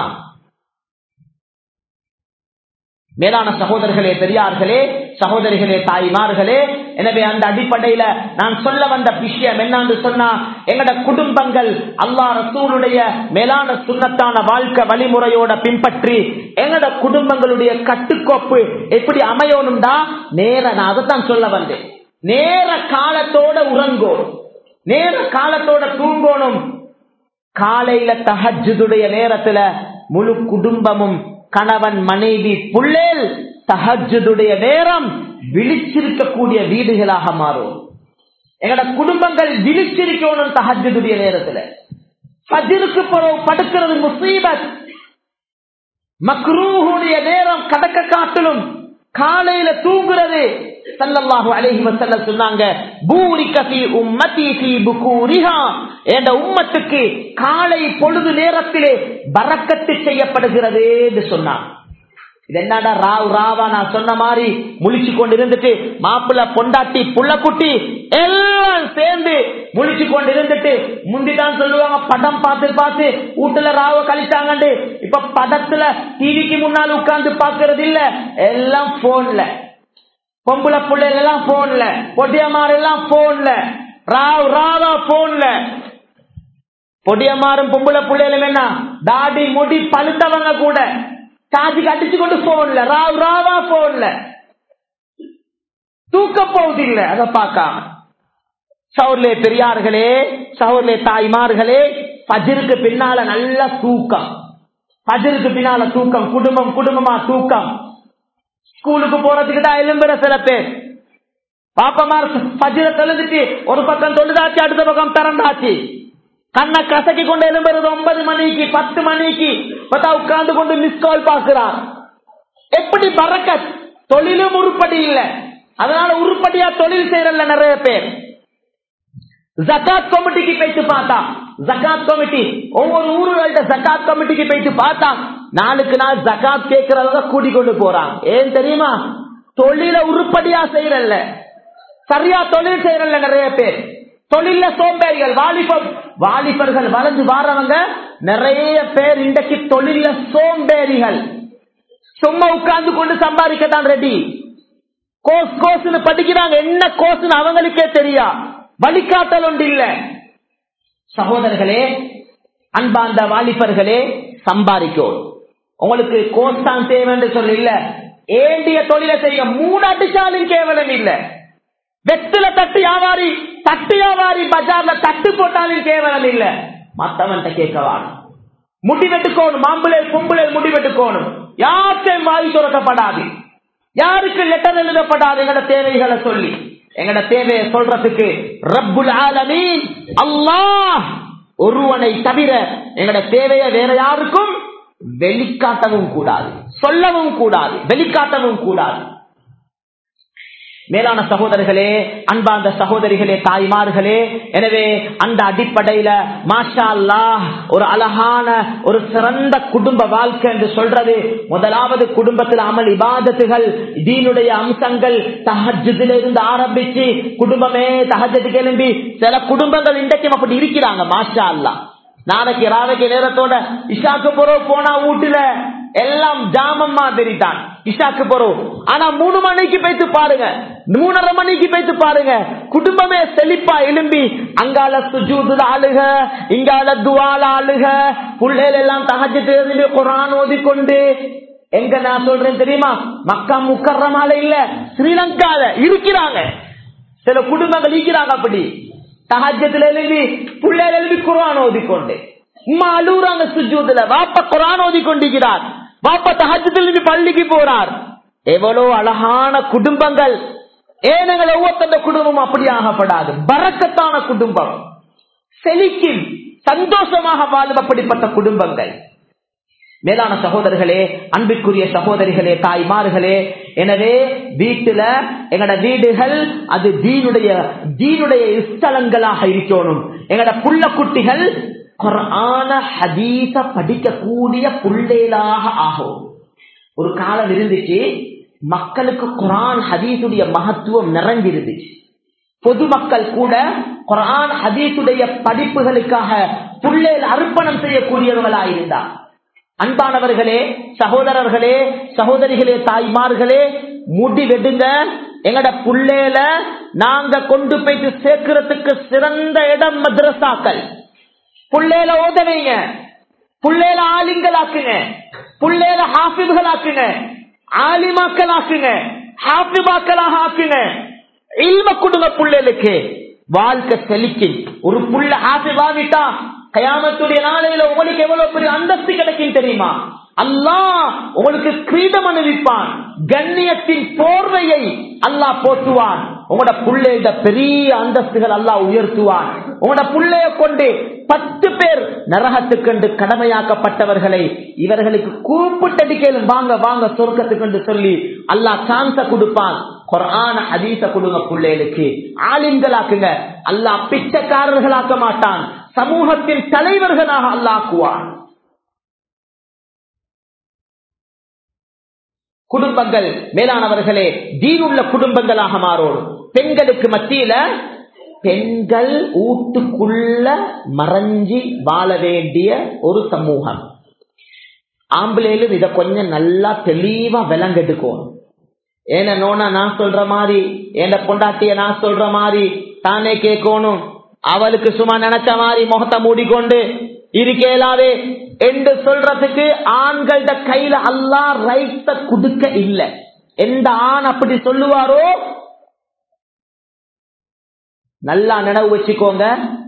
மேலான சகோதரர்களே பெரியார்களே சகோதரிகளே தாய்மார்களே எனவே அந்த அடிப்படையில நான் சொல்ல வந்த விஷயம் என்னன்னு சொன்னா எங்கட குடும்பங்கள் அல்லா ரசூலுடைய மேலான சுண்ணத்தான வாழ்க்கை வழிமுறையோட பின்பற்றி எங்கட குடும்பங்களுடைய கட்டுக்கோப்பு எப்படி அமையணும்டா நேர நான் அதைத்தான் சொல்ல வந்தேன் நேர காலத்தோட உறங்கும் நேர காலத்தோட தூங்கணும் காலையில தஹஜுடைய நேரத்துல முழு குடும்பமும் கணவன் மனைவி புள்ளேல் தஹஜுடைய நேரம் விழிச்சிருக்கக்கூடிய வீடுகளாக மாறும் எங்கட குடும்பங்கள் விழிச்சிருக்கணும் தஹஜுடைய நேரத்துல ஃபஜ்ருக்கு பிறகு படுக்கிறது முசீபத் மக்ரூஹுடைய நேரம் கடக்க காட்டிலும் காலையில தூங்குறது சல்லல்லாஹு அலைஹி வஸல்லம் சொன்னாங்க பூரிக ஃபீ உம்மதி ஃபீ புகூரிஹா என்ற உம்மத்துக்கு காலை பொழுது நேரத்திலே பரக்கத்து செய்யப்படுகிறது என்று சொன்னாங்க இது என்னடா ராவ் ராவா நான் சொன்ன மாதிரி முழிச்சு கொண்டு இருந்துட்டு மாப்பிள்ள பொண்டாட்டி புள்ளக்குட்டி எல்லாம் சேர்ந்து முழிச்சு கொண்டு இருந்துட்டு முந்திதான் சொல்லுவாங்க படம் பார்த்து பார்த்து வீட்டுல ராவ கழிச்சாங்கண்டு இப்ப படத்துல டிவிக்கு முன்னால் உட்கார்ந்து பாக்குறது இல்ல எல்லாம் போன்ல பொம்பளை பிள்ளைகள் எல்லாம் போன்ல பொடியமார் எல்லாம் போன்ல ராவ் ராவா போன்ல பொடியமாரும் பொம்பளை பிள்ளைகளும் என்ன தாடி முடி பழுத்தவங்க கூட சார்ஜுக்கு அடிச்சு கொண்டு போன்ல ராவ் ராவா போன்ல தூக்க போகுது இல்ல அதை பார்க்காம சவுர்லே பெரியார்களே சவுர்லே தாய்மார்களே பஜருக்கு பின்னால நல்ல தூக்கம் பஜருக்கு பின்னால தூக்கம் குடும்பம் குடும்பமா தூக்கம் ஸ்கூலுக்கு போறதுக்கு தான் எலும்புற சில பேர் பாப்பமார் பஜிர தெளிஞ்சிட்டு ஒரு பக்கம் தொழுதாச்சு அடுத்த பக்கம் திறந்தாச்சு கண்ணை கசக்கி கொண்டு எழும்புறது ஒன்பது மணிக்கு பத்து மணிக்கு பார்த்தா உட்கார்ந்து கொண்டு மிஸ் கால் பாக்குறார் எப்படி பறக்க தொழிலும் உருப்படி இல்ல அதனால உருப்படியா தொழில் செய்யறல நிறைய பேர் ஜக்காத் கமிட்டிக்கு போயிட்டு பார்த்தா ஜக்காத் கமிட்டி ஒவ்வொரு ஊர்கள்ட்ட ஜக்காத் கமிட்டிக்கு போயிட்டு பார்த்தா நாளுக்கு நாள் ஜக்காத் கேட்கறத கூடி கொண்டு போறான் ஏன் தெரியுமா தொழில உருப்படியா செய்யறல்ல சரியா தொழில் செய்யறல்ல நிறைய பேர் தொழில சோம்பேறிகள் வாலிபர் வாலிபர்கள் வளர்ந்து வாரவங்க நிறைய பேர் இன்றைக்கு தொழில சோம்பேறிகள் சும்மா உட்கார்ந்து கொண்டு சம்பாதிக்கத்தான் ரெடி கோர்ஸ் கோர்ஸ் படிக்கிறாங்க என்ன கோர்ஸ் அவங்களுக்கே தெரியா வழிகாட்டல் ஒன்று இல்ல சகோதரர்களே அன்பாந்த வாலிபர்களே சம்பாதிக்கும் உங்களுக்கு கோர்ஸ் தான் தேவைன்னு சொல்ல இல்ல ஏண்டிய தொழிலை செய்ய மூணு அடிச்சாலும் கேவலம் இல்ல வெத்தில தட்டு வியாபாரி தட்டு வியாபாரி பஜார்ல தட்டு போட்டாலும் கேவலம் இல்ல மத்தவன்கிட்ட கேட்கவான் முடி வெட்டுக்கோணும் மாம்புளே பொம்புளே முடி வெட்டுக்கோணும் யாருக்கும் வாய் துறக்கப்படாது யாருக்கு லெட்டர் எழுதப்படாது எங்கட தேவைகளை சொல்லி எங்கட தேவையை சொல்றதுக்கு ரப்புல் ஆலமீன் அல்லாஹ் ஒருவனை தவிர எங்கட தேவையை வேற யாருக்கும் வெளிக்காட்டவும் கூடாது சொல்லவும் கூடாது வெளிக்காட்டவும் கூடாது மேலான சகோதரர்களே அன்பார்ந்த சகோதரிகளே தாய்மார்களே எனவே அந்த அடிப்படையில மாஷா அல்லாஹ் ஒரு அழகான ஒரு சிறந்த குடும்ப வாழ்க்கை என்று சொல்றது முதலாவது குடும்பத்தில் அமல் இபாதத்துகள் தீனுடைய அம்சங்கள் தஹஜத்துல இருந்து ஆரம்பிச்சு குடும்பமே தஹஜத்துக்கு எழும்பி சில குடும்பங்கள் இன்றைக்கும் அப்படி இருக்கிறாங்க மாஷா அல்லாஹ் நாளைக்கு ராவைக்கு நேரத்தோட இஷாக்கு போறோம் போனா வீட்டுல எல்லாம் ஜாமம் மாதிரி தான் இஷாக்கு போறோம் ஆனா மூணு மணிக்கு போயிட்டு பாருங்க மூணரை மணிக்கு போயிட்டு பாருங்க குடும்பமே செழிப்பா எழும்பி அங்கால சுஜூதுல ஆளுக இங்கால துவால ஆளுக புள்ளைகள் எல்லாம் தகஜத்து குரான் ஓதிக்கொண்டு எங்க நான் சொல்றேன் தெரியுமா மக்கா முக்கரமால இல்ல ஸ்ரீலங்கால இருக்கிறாங்க சில குடும்பங்கள் இருக்கிறாங்க அப்படி தஹஜத்துல எழுதி பிள்ளைகள் எழுதி குரான் ஓதிக்கொண்டு உமா அழுகுறாங்க சுஜூதுல வாப்ப குரான் ஓதி கொண்டிருக்கிறார் வாப்ப தஹஜத்துல இருந்து பள்ளிக்கு போறார் எவ்வளவு அழகான குடும்பங்கள் ஏனங்கள் ஒவ்வொருத்த குடும்பம் அப்படி ஆகப்படாது பறக்கத்தான குடும்பம் செழிக்கும் சந்தோஷமாக வாழும் அப்படிப்பட்ட குடும்பங்கள் மேலான சகோதரர்களே அன்பிற்குரிய சகோதரிகளே தாய்மார்களே எனவே வீட்டுல எங்கட வீடுகள் அது தீனுடைய தீனுடைய ஸ்தலங்களாக இருக்கணும் எங்கட புள்ள குட்டிகள் குரான ஹதீச படிக்கக்கூடிய புள்ளேலாக ஆகும் ஒரு காலம் இருந்துச்சு மக்களுக்கு குரான் ஹதீசுடைய மகத்துவம் நிறைஞ்சிருந்துச்சு பொதுமக்கள் கூட குரான் ஹதீசுடைய படிப்புகளுக்காக புள்ளேல் அர்ப்பணம் செய்யக்கூடியவர்களாயிருந்தார் அன்பானவர்களே சகோதரர்களே சகோதரிகளே தாய்மார்களே முடி வெடுங்க எங்கட புள்ளேல நாங்க கொண்டு போயிட்டு சேர்க்கிறதுக்கு சிறந்த இடம் மദ്രസാக்கள் புள்ளேல ஓதவைங்க புள்ளேல ஆலிங்களாக்குங்க புள்ளேல ஹாஃபிதுகளாக்குங்க ஆலிமாக்களாக்குங்க ஹாஃபிபாக்களாக ஆக்குங்க இல்ம கொடுங்க புள்ளேலுக்கு வாழ்க்கை செழிக்கும் ஒரு புள்ள ஹாஃபிபாவிட்டா கயாமத்துடைய நாளையில உங்களுக்கு எவ்வளவு பெரிய அந்தஸ்து கிடைக்கும் தெரியுமா அல்லாஹ் உங்களுக்கு கிரீடம் அணிவிப்பான் கண்ணியத்தின் போர்வையை அல்லாஹ் போட்டுவான் உங்களோட புள்ளையிட பெரிய அந்தஸ்துகள் அல்லாஹ் உயர்த்துவான் உங்களோட புள்ளைய கொண்டு பத்து பேர் நரகத்துக்கண்டு கடமையாக்கப்பட்டவர்களை இவர்களுக்கு கூப்பிட்டடிக்கலும் வாங்க வாங்க சொர்க்கத்துக்கு சொல்லி அல்லாஹ் சான்ஸ கொடுப்பான் குரான ஹதீச கொடுங்க பிள்ளைகளுக்கு ஆலிம்களாக்குங்க அல்லாஹ் பிச்சைக்காரர்களாக்க மாட்டான் சமூகத்தின் தலைவர்களாக அல்லாக்குவான் குடும்பங்கள் மேலானவர்களே தீனுள்ள குடும்பங்களாக மாறும் பெண்களுக்கு மத்தியில பெண்கள் ஊட்டுக்குள்ள மறைஞ்சி வாழ வேண்டிய ஒரு சமூகம் ஆம்பளையிலும் இத கொஞ்சம் நல்லா தெளிவா விலங்கெடுக்கும் ஏன நோனா நான் சொல்ற மாதிரி என் பொண்டாட்டிய நான் சொல்ற மாதிரி தானே கேட்கணும் அவளுக்கு சும்மா நினைச்ச மாதிரி முகத்தை மூடிக்கொண்டு இருக்கேலாவே என்று சொல்றதுக்கு ஆண்கள கையில அல்லா ரைட்ட குடுக்க இல்ல எந்த ஆண் அப்படி சொல்லுவாரோ நல்லா நினைவு வச்சுக்கோங்க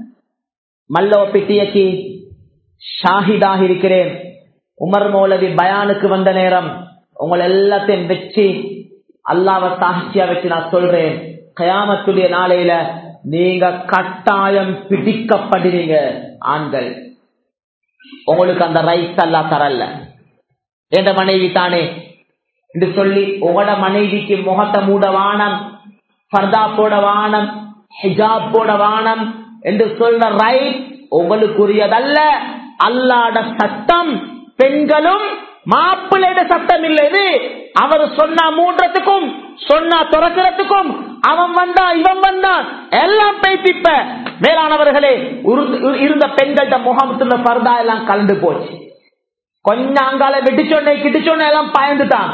மல்லவ பிட்டியக்கு ஷாஹிதாக இருக்கிறேன் உமர் மௌலவி பயானுக்கு வந்த நேரம் உங்களை எல்லாத்தையும் வச்சு அல்லாவ சாட்சியா வச்சு நான் சொல்றேன் கயாமத்துடைய நாளையில நீங்க கட்டாயம் பிடிக்கப்படுவீங்க ஆண்கள் உங்களுக்கு அந்த ரைட்ஸ் எல்லாம் தரல என்ற மனைவி தானே என்று சொல்லி உங்களோட மனைவிக்கு முகத்தை மூட வானம் பர்தா போட வானம் ஹிஜாப் போட வானம் என்று சொல்ற ரைட் உங்களுக்குரியதல்ல அல்லாட சட்டம் பெண்களும் மாப்பிள்ளைட சட்டம் இல்லை இது அவர் சொன்னா மூன்றதுக்கும் சொன்னா துறக்கிறதுக்கும் அவன் வந்தா இவன் வந்தான் எல்லாம் பேசிப்ப மேலானவர்களே இருந்த பெண்கள்ட முகத்துல பர்தா எல்லாம் கலந்து போச்சு கொஞ்சம் அங்கால வெட்டிச்சொன்னை கிட்டிச்சொன்ன எல்லாம் பயந்துட்டான்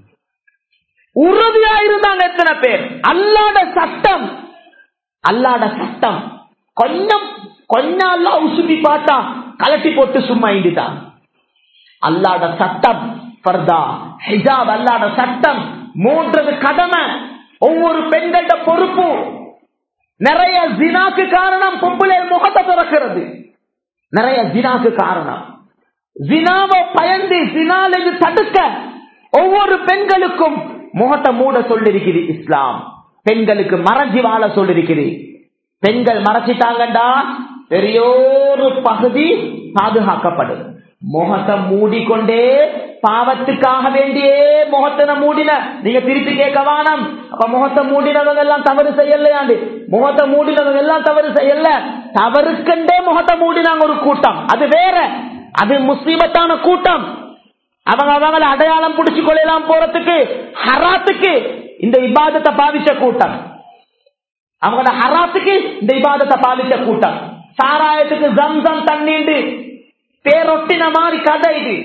உறுதியா இருந்தாங்க எத்தனை பேர் அல்லாட சட்டம் அல்லாட சட்டம் கொஞ்சம் கொஞ்சம் எல்லாம் உசுப்பி பார்த்தா கலட்டி போட்டு சும்மா இண்டிட்டான் அல்லாட சட்டம் பர்தா ஹிஜாப் அல்லாட சட்டம் மூன்றது கடமை ஒவ்வொரு பெண்கள பொறுப்பு நிறைய ஜினாக்கு காரணம் பொம்பளை முகத்தை திறக்கிறது நிறைய ஜினாக்கு காரணம் ஜினாவை பயந்து ஜினால தடுக்க ஒவ்வொரு பெண்களுக்கும் முகத்தை மூட சொல்லிருக்குது இஸ்லாம் பெண்களுக்கு மறைஞ்சி வாழ சொல்லிருக்குது பெண்கள் மறைச்சிட்டாங்கண்டா பெரியோரு பகுதி பாதுகாக்கப்படும் முகத்தை மூடிக்கொண்டே பாவத்துக்காக வேண்டியே முகத்தின மூடின நீங்க திருப்பி கேட்க வானம் அப்ப முகத்தை மூடினவங்க எல்லாம் தவறு செய்யலையாண்டு முகத்தை மூடினவங்க எல்லாம் தவறு செய்யல தவறுக்கண்டே முகத்தை மூடினாங்க ஒரு கூட்டம் அது வேற அது முஸ்லிமத்தான கூட்டம் அவங்க அவங்கள அடையாளம் பிடிச்சு கொள்ளலாம் போறதுக்கு ஹராத்துக்கு இந்த இபாதத்தை பாவிச்ச கூட்டம் அவங்களோட ஹராத்துக்கு இந்த இபாதத்தை பாவிச்ச கூட்டம் சாராயத்துக்கு ஜம்சம் தண்ணீண்டு பேரொட்டின மாதிரி கதை இது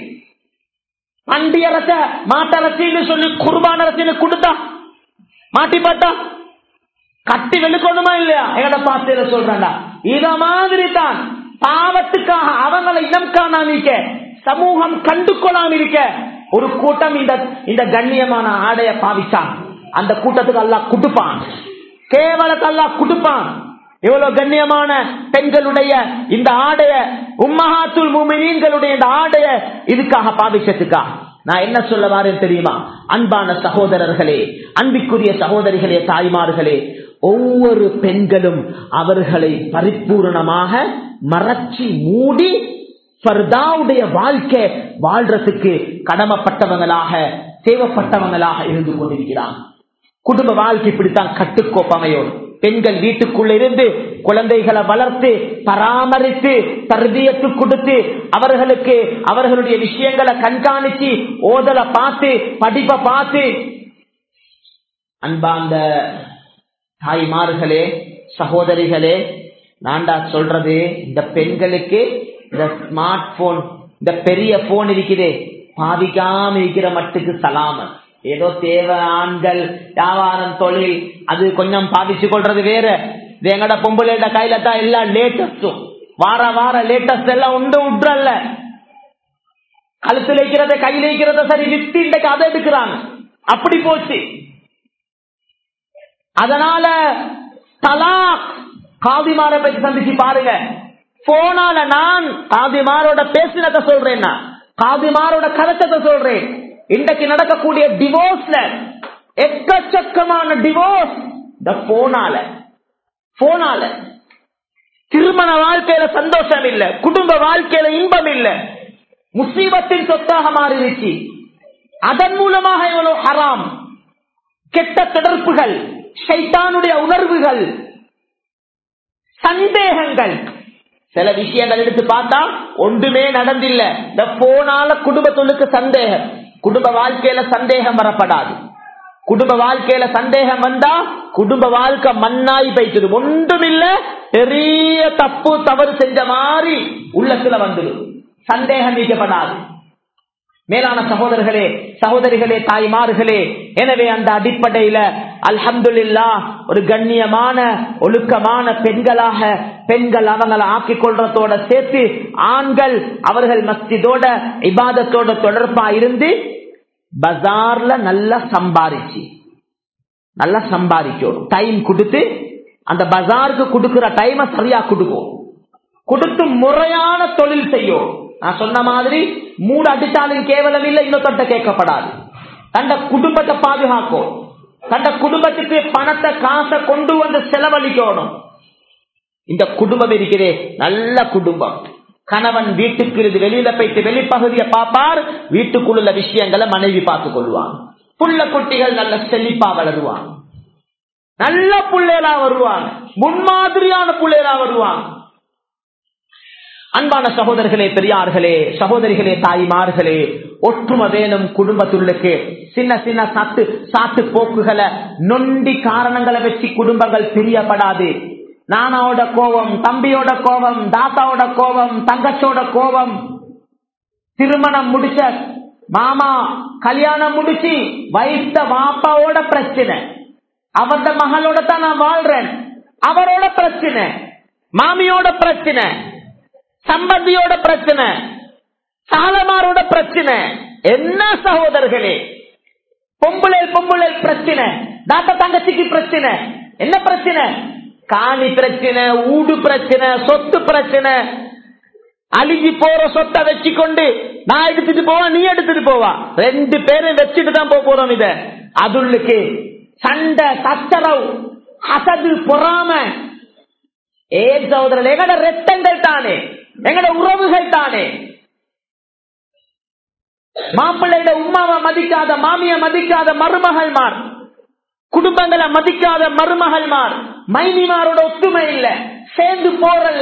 அண்டி அரச மாட்டரசின்னு சொல்லி குர்பான அரசின்னு கொடுத்தா மாட்டி பார்த்தா கட்டி வெளுக்கணுமா இல்லையா எங்கட பாசையில சொல்றா இத மாதிரி தான் பாவத்துக்காக அவங்களை இனம் காணாமிக்க சமூகம் கண்டு கொள்ளாமிருக்க ஒரு கூட்டம் இந்த இந்த கண்ணியமான ஆடைய பாவிச்சான் அந்த கூட்டத்துக்கு எல்லாம் குடுப்பான் கேவலத்தை எல்லாம் குடுப்பான் எவ்வளவு கண்ணியமான பெண்களுடைய இந்த ஆடைய உம்மஹாத்துல் மூமினீன்களுடைய இந்த ஆடைய இதுக்காக பாவிச்சதுக்கா நான் என்ன சொல்ல வாரேன் தெரியுமா அன்பான சகோதரர்களே அன்பிற்குரிய சகோதரிகளே தாய்மார்களே ஒவ்வொரு பெண்களும் அவர்களை பரிபூர்ணமாக மறைச்சி மூடி பர்தாவுடைய வாழ்க்கை வாழ்றதுக்கு கடமைப்பட்டவங்களாக தேவைப்பட்டவங்களாக இருந்து கொண்டிருக்கிறான் குடும்ப வாழ்க்கை இப்படித்தான் கட்டுக்கோப்பமையோடு பெண்கள் வீட்டுக்குள்ள இருந்து குழந்தைகளை வளர்த்து பராமரித்து தர்பியத்து கொடுத்து அவர்களுக்கு அவர்களுடைய விஷயங்களை கண்காணிச்சு ஓதலை பார்த்து படிப்பை பார்த்து அன்பாந்த தாய்மார்களே சகோதரிகளே நான்டா சொல்றது இந்த பெண்களுக்கு இந்த ஸ்மார்ட் போன் இந்த பெரிய போன் இருக்குதே பாதிக்காம இருக்கிற மட்டுக்கு சலாம ஏதோ தேவை ஆண்கள் வியாபாரம் தொழில் அது கொஞ்சம் பாதிச்சு கொள்றது வேற இது எங்கட பொம்பளைட கையில தான் எல்லாம் லேட்டஸ்டும் வார வார லேட்டஸ்ட் எல்லாம் உண்டு உட்றல்ல கழுத்துல வைக்கிறத கையில வைக்கிறத சரி வித்து இன்றைக்கு அதை எடுக்கிறாங்க அப்படி போச்சு அதனால தலாக் காதிமார பற்றி சந்திச்சு பாருங்க போனால நான் காதிமாரோட பேசினத சொல்றேன் நான் காதிமாரோட கலக்கத்தை சொல்றேன் இன்றைக்கு நடக்கக்கூடிய டிவோர்ஸ்ல எக்கச்சக்கமான டிவோர்ஸ் இந்த போனால போனால திருமண வாழ்க்கையில சந்தோஷம் இல்ல குடும்ப வாழ்க்கையில இன்பம் இல்ல முசீபத்தின் சொத்தாக மாறிடுச்சு அதன் மூலமாக எவ்வளவு ஹராம் கெட்ட தொடர்புகள் ஷைத்தானுடைய உணர்வுகள் சந்தேகங்கள் சில விஷயங்கள் எடுத்து பார்த்தா ஒன்றுமே நடந்தில்ல இந்த போனால குடும்பத்துள்ளுக்கு சந்தேகம் குடும்ப வாழ்க்கையில சந்தேகம் வரப்படாது குடும்ப வாழ்க்கையில சந்தேகம் வந்தா குடும்ப வாழ்க்கை மண்ணாய் பைத்தது ஒன்றுமில்ல பெரிய தப்பு தவறு செஞ்ச மாதிரி உள்ளத்துல வந்துடும் சந்தேகம் நீக்கப்படாது மேலான சகோதரர்களே சகோதரிகளே தாய்மார்களே எனவே அந்த அடிப்படையில அல்ஹம்துல்லா ஒரு கண்ணியமான ஒழுக்கமான பெண்களாக பெண்கள் அவங்களை ஆக்கிக் கொள்றதோட சேர்த்து ஆண்கள் அவர்கள் மஸ்திதோட இபாதத்தோட தொடர்பா இருந்து பஜார்ல நல்லா சம்பாரிச்சு நல்லா சம்பாதிக்கணும் டைம் கொடுத்து அந்த பஜாருக்கு கொடுக்கிற டைமை சரியா கொடுக்கும் கொடுத்து முறையான தொழில் செய்யும் நான் சொன்ன மாதிரி மூடு அடித்தாலும் கேவலம் இல்லை இன்னொருத்த கேட்கப்படாது தண்ட குடும்பத்தை பாதுகாக்கும் தண்ட குடும்பத்துக்கு பணத்தை காசை கொண்டு வந்து செலவழிக்கணும் இந்த குடும்பம் இருக்கிறே நல்ல குடும்பம் கணவன் வீட்டுக்கு இருந்து வெளியில போயிட்டு வெளிப்பகுதியை பார்ப்பார் வீட்டுக்குள்ள விஷயங்களை மனைவி பார்த்துக் கொள்வான் புள்ள குட்டிகள் நல்ல செழிப்பா வளருவான் நல்ல பிள்ளைகளா வருவாங்க முன்மாதிரியான பிள்ளைகளா வருவாங்க அன்பான சகோதரர்களே பெரியார்களே சகோதரிகளே தாய்மார்களே ஒற்றுமை வேணும் குடும்பத்துள்ளுக்கு சின்ன சின்ன சாத்து சாத்து போக்குகளை நொண்டி காரணங்களை வச்சு குடும்பங்கள் பிரியப்படாது நானாவோட கோபம் தம்பியோட கோபம் தாத்தாவோட கோபம் தங்கச்சோட கோபம் திருமணம் முடிச்ச மாமா கல்யாணம் முடிச்சு வைத்த வாப்பாவோட பிரச்சனை அவந்த மகளோட தான் நான் வாழ்றேன் அவரோட பிரச்சனை மாமியோட பிரச்சனை சம்பந்தியோட பிரச்சனை சாலமாரோட பிரச்சனை என்ன சகோதரர்களே பொம்புளை பொம்புளை பிரச்சனை தாத்தா தங்கச்சிக்கு பிரச்சனை என்ன பிரச்சனை காணி பிரச்சனை ஊடு பிரச்சனை சொத்து பிரச்சனை அழுகி போற சொத்தை வச்சுக்கொண்டு நான் எடுத்துட்டு போவேன் நீ எடுத்துட்டு போவா ரெண்டு பேரும் வச்சுட்டு தான் போக போறோம் இத அதுள்ளுக்கு சண்டை சச்சரவு அசது பொறாம ஏ சகோதரர் எங்கட ரத்தங்கள் தானே எங்கட உறவுகள் தானே மாப்பிள்ளையோட உமாவை மதிக்காத மாமிய மதிக்காத மருமகள் மார் குடும்பங்களை மதிக்காத மருமகள் மார் மைனிமாரோட ஒத்துமை இல்ல சேர்ந்து போறல்ல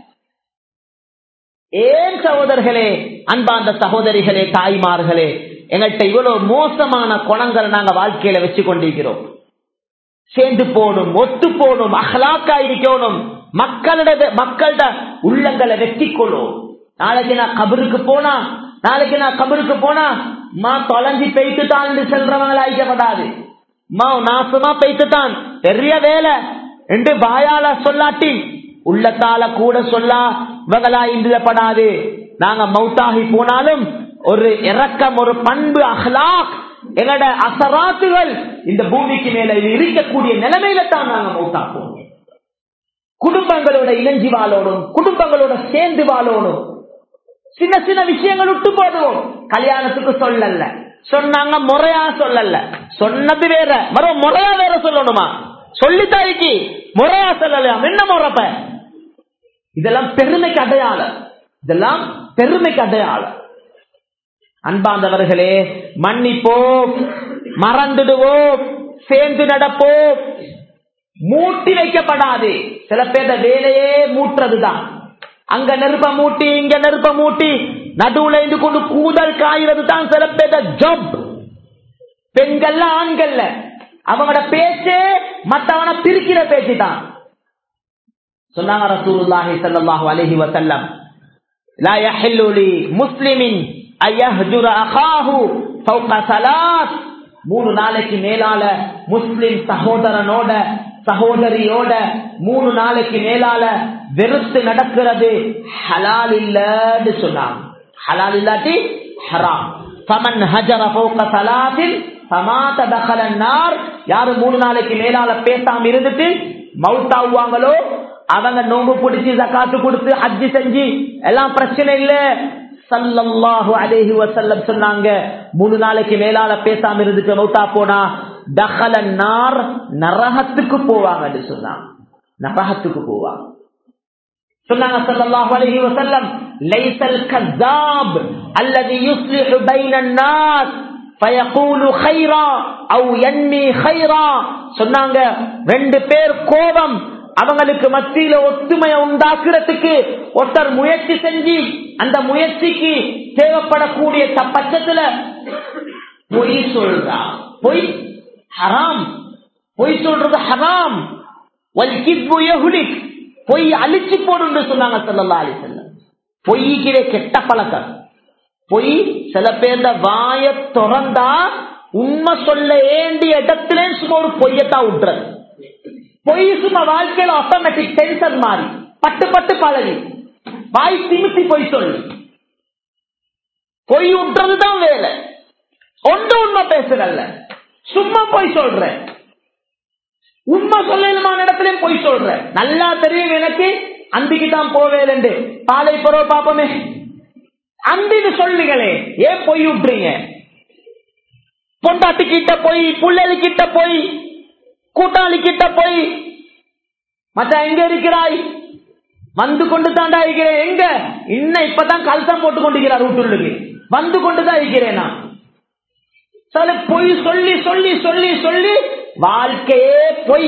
ஏன் சகோதரர்களே அன்பாந்த சகோதரிகளே தாய்மார்களே எங்கள்கிட்ட இவ்வளவு மோசமான குணங்களை நாங்க வாழ்க்கையில வச்சு கொண்டிருக்கிறோம் சேர்ந்து போகணும் ஒத்து போகணும் அகலாக்கா இருக்கணும் மக்களோட மக்களோட உள்ளங்களை வெட்டி கொள்ளும் நாளைக்கு நான் கபருக்கு போனா நாளைக்கு நான் கபருக்கு போனா மா தொலைஞ்சி பெய்த்து தான் செல்றவங்களா ஐக்கப்படாது மா நாசமா பெய்த்து தான் பெரிய வேலை என்று வாயால சொல்லாட்டி உள்ளத்தால கூட சொல்லா இவங்களா இன்றப்படாது நாங்க மௌத்தாகி போனாலும் ஒரு இறக்கம் ஒரு பண்பு அஹ்லாக் எங்களோட அசராத்துகள் இந்த பூமிக்கு மேல இருக்கக்கூடிய நிலைமையில தான் நாங்க மௌத்தாக்குவோம் குடும்பங்களோட இணைஞ்சி வாழணும் குடும்பங்களோட சேர்ந்து வாழணும் சின்ன சின்ன விஷயங்கள் விட்டு போதும் கல்யாணத்துக்கு சொல்லல சொன்னாங்க முறையா சொல்லல சொன்னது வேற வர முறையா வேற சொல்லணுமா சொல்லித்தாய்க்கு முறையா சொல்லலாம் என்ன முறைப்ப இதெல்லாம் பெருமைக்கு அடையாளம் இதெல்லாம் பெருமைக்கு அடையாளம் அன்பாந்தவர்களே மன்னிப்போம் மறந்துடுவோம் சேர்ந்து நடப்போம் மூட்டி வைக்கப்படாது சில பேர் வேலையே மூட்டுறதுதான் அங்க நெருப்ப மூட்டி இங்க நெருப்ப மூட்டி நடுவுல இருந்து கொண்டு கூதல் காய்றது தான் சில பேர் ஜப் பெண்கள்ல ஆண்கள்ல அவங்களோட பேச்சு மத்தவனை பிரிக்கிற பேச்சு தான் சொன்னாங்க ரசூலுல்லாஹி ஸல்லல்லாஹு அலைஹி வஸல்லம் லா யஹில்லு லி முஸ்லிமின் அய்ஹஜுர அகாஹு ஃபௌக ஸலாத் மூணு நாளைக்கு மேலால முஸ்லிம் சகோதரனோட சகோதரியோட மூணு நாளைக்கு மேலால வெறுத்து நடக்கிறது ஹலால் இல்லன்னு சொன்னாங்க ஹலால் இல்லாட்டி ஹராம் ஃபமன் ஹஜர ஃபௌக ஸலாத்தின் ஃபமாத தഖல النار யாரு மூணு நாளைக்கு மேலால பேசாம இருந்துட்டு மவுத்தாவுவாங்களோ அவங்க நோம்பு பிடிச்சி ஜக்காத்து கொடுத்து ஹஜ்ஜி செஞ்சு எல்லாம் பிரச்சனை இல்ல சல்லல்லாஹு அலைஹி வஸல்லம் சொன்னாங்க மூணு நாளைக்கு மேலால பேசாம இருந்துட்டு மௌத்தா போனா தஹல நார் நரகத்துக்கு போவாங்கன்னு சொன்னாங்க நரகத்துக்கு போவாங்க சொன்னாங்க ஸல்லல்லாஹு அலைஹி வஸல்லம் லைஸல் கذاب الذي يصلح بين الناس فيقول خيرا او ينمي خيرا சொன்னாங்க ரெண்டு பேர் கோபம் அவங்களுக்கு மத்தியில ஒத்துமையை உண்டாக்குறதுக்கு ஒருத்தர் முயற்சி செஞ்சு அந்த முயற்சிக்கு தேவைப்படக்கூடிய பட்சத்துல பொய் சொல்றா பொய் ஹராம் பொய் சொல்றது ஹராம் பொய் அழிச்சு போடுன்னு சொன்னாங்க சொல்லலா அலி செல்லம் பொய்க்கிற கெட்ட பழக்கம் பொய் சில பேர்ந்த வாய திறந்தா உண்மை சொல்ல வேண்டிய இடத்துல சும்மா ஒரு பொய்யத்தான் விட்டுறது பொய் சும்மா வாழ்க்கையில ஆட்டோமேட்டிக் டென்ஷன் மாறி பட்டு பட்டு பழகி வாய் திமித்தி பொய் சொல்லு பொய் விட்டுறதுதான் வேலை ஒன்று உண்மை பேசுறல்ல சும்மா பொய் சொல்ற உண்மை சொல்லலுமான இடத்துலயும் பொய் சொல்ற நல்லா தெரியும் எனக்கு அந்திக்கு தான் போவேன் பாலை பருவ பாப்பமே அந்தின்னு சொல்லுங்களே ஏன் பொய் விட்டுறீங்க பொண்டாட்டி கிட்ட போய் புள்ளலி கிட்ட போய் கூட்டாளி கிட்ட போய் மற்ற எங்க இருக்கிறாய் வந்து கொண்டு தாண்டா இருக்கிறேன் எங்க இன்னும் இப்பதான் கல்சம் போட்டு கொண்டிருக்கிறார் வீட்டுள்ளுக்கு வந்து கொண்டுதான் இருக்கிறேன் நான் சில பொய் சொல்லி சொல்லி சொல்லி சொல்லி வாழ்க்கையே பொய்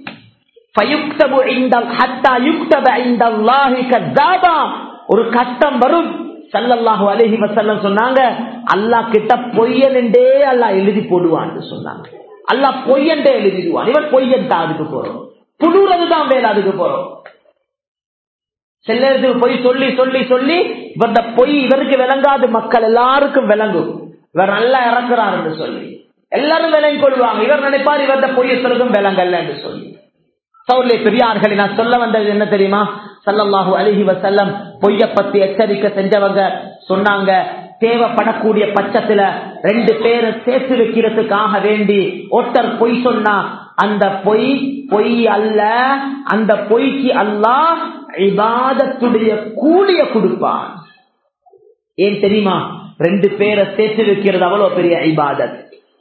ஒரு கட்டம் வரும் சல்லல்லாஹு அலஹி வசல்லம் சொன்னாங்க அல்லாஹ் கிட்ட பொய்யனண்டே அல்லாஹ் எழுதி போடுவான்னு சொன்னாங்க அல்லா பொய்யன்டே எழுதிடுவான் இவன் பொய்யன் தான் அதுக்கு போறோம் புழுறதுதான் வேலை அதுக்கு போறோம் சிலருக்கு பொய் சொல்லி சொல்லி சொல்லி இவந்த பொய் இவருக்கு விளங்காது மக்கள் எல்லாருக்கும் விளங்கும் இவர் நல்லா இறக்குறார் என்று சொல்லி எல்லாரும் விளங்கி கொள்வாங்க இவர் நினைப்பார் இவர்த பொய்யத்தலுக்கும் விளங்கல்ல என்று சொல்லி சௌர்லே பெரியார்களை நான் சொல்ல வந்தது என்ன தெரியுமா சல்லல்லாஹு அலிஹி வசல்லம் பொய்ய பத்தி எச்சரிக்கை செஞ்சவங்க சொன்னாங்க தேவைப்படக்கூடிய பட்சத்துல ரெண்டு பேரை சேர்த்து வைக்கிறதுக்காக வேண்டி ஒருத்தர் பொய் சொன்னா அந்த பொய் பொய் அல்ல அந்த பொய்க்கு அல்லாஹ் இபாதத்துடைய கூலிய கொடுப்பான் ஏன் தெரியுமா ரெண்டு பேரை சேர்த்து வைக்கிறது அவ்வளவு பெரிய இபாதத்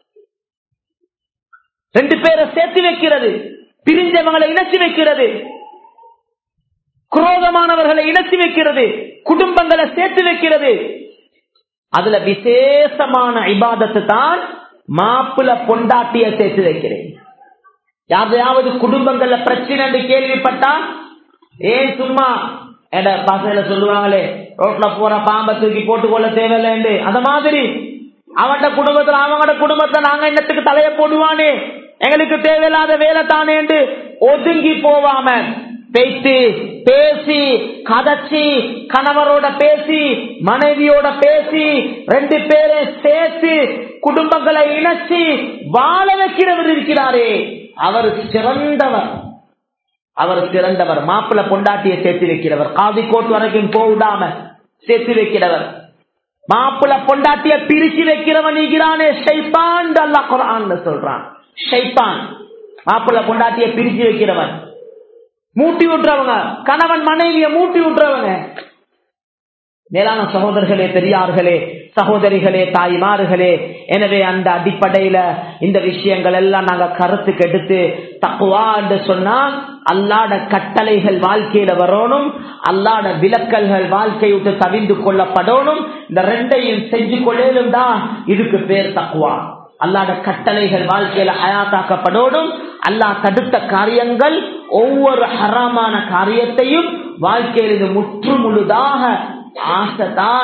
ரெண்டு பேரை சேர்த்து வைக்கிறது பிரிஞ்சவங்களை இணைச்சு வைக்கிறது குரோதமானவர்களை இணைச்சு வைக்கிறது குடும்பங்களை சேர்த்து வைக்கிறது அதுல விசேஷமான இபாதத்து தான் மாப்பிள பொண்டாட்டிய சேர்த்து வைக்கிறேன் யாரையாவது குடும்பங்கள்ல பிரச்சனை கேள்விப்பட்டா ஏன் சும்மா எட பாசையில சொல்லுவாங்களே ரோட்ல போற பாம்பை தூக்கி போட்டுக்கொள்ள தேவையில்லை அந்த மாதிரி அவன்ட குடும்பத்துல அவங்களோட குடும்பத்தை நாங்க என்னத்துக்கு தலைய போடுவானே எங்களுக்கு தேவையில்லாத வேலை தானே என்று ஒதுங்கி போவாம பேசி பேசி கதைச்சி கணவரோட பேசி மனைவியோட பேசி ரெண்டு பேரை சேர்த்து குடும்பங்களை இணைச்சி வாழ வைக்கிறவர் இருக்கிறாரே அவர் சிறந்தவர் அவர் சிறந்தவர் மாப்பிள்ள பொண்டாட்டியை சேர்த்து வைக்கிறவர் காதி கோட் வரைக்கும் போடாம சேர்த்து வைக்கிறவர் மாப்பிள்ள பொண்டாட்டிய பிரிச்சு வைக்கிறவன் நீக்கிறானே ஷைப்பான் அல்லா குரான் சொல்றான் ஷைப்பான் மாப்பிள்ள பொண்டாட்டிய பிரிச்சு வைக்கிறவன் மூட்டி விட்டுறவங்க கணவன் மனைவிய மூட்டி விட்டுறவங்க மேலான சகோதரர்களே பெரியார்களே சகோதரிகளே தாய்மார்களே எனவே அந்த அடிப்படையில இந்த விஷயங்கள் எல்லாம் நாங்க கருத்துக்கு எடுத்து தக்குவா என்று சொன்னா அல்லாட கட்டளைகள் வாழ்க்கையில வரணும் அல்லாட விலக்கல்கள் வாழ்க்கை விட்டு தவிந்து கொள்ளப்படணும் இந்த ரெண்டையும் செஞ்சு கொள்ளலும் தான் இதுக்கு பேர் தக்குவா அல்லாட கட்டளைகள் வாழ்க்கையில ஹயாத்தாக்கப்படணும் அல்லாஹ் தடுத்த காரியங்கள் ஒவ்வொரு ஹராமான காரியத்தையும் வாழ்க்கையில் இது முற்று முழுதாக ஆசைதான்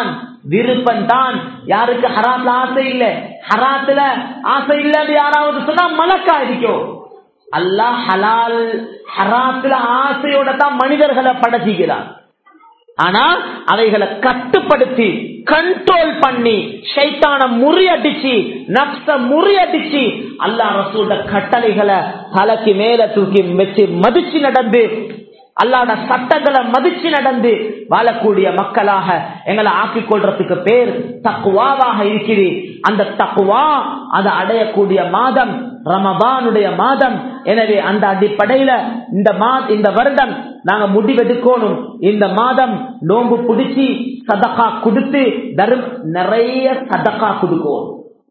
விருப்பம் தான் யாருக்கு ஹராத்ல ஆசை இல்ல ஹராத்துல ஆசை இல்லன்னு யாராவது சொன்னா மலக்கா இருக்கும் அல்லாஹ் ஹலால் ஹராத்துல ஆசையோட தான் மனிதர்களை படைச்சிக்கிறான் ஆனா அவைகளை கட்டுப்படுத்தி கண்ட்ரோல் பண்ணி ஷைத்தான முறியடிச்சு நப்ச முறியடிச்சு அல்லா ரசூட கட்டளைகளை தலைக்கு மேல தூக்கி வச்சு மதிச்சு நடந்து அல்லாட சட்டங்களை மதிச்சு நடந்து வாழக்கூடிய மக்களாக எங்களை ஆக்கிக் கொள்றதுக்கு பேர் தக்குவாவாக இருக்கிறது அந்த தக்குவா அதை அடையக்கூடிய மாதம் ரமபானுடைய மாதம் எனவே அந்த அடிப்படையில இந்த மா இந்த வருடம் நாங்க முடிவெடுக்கணும் இந்த மாதம் நோம்பு பிடிச்சி சதக்கா கொடுத்து தரும் நிறைய சதக்கா கொடுக்கும்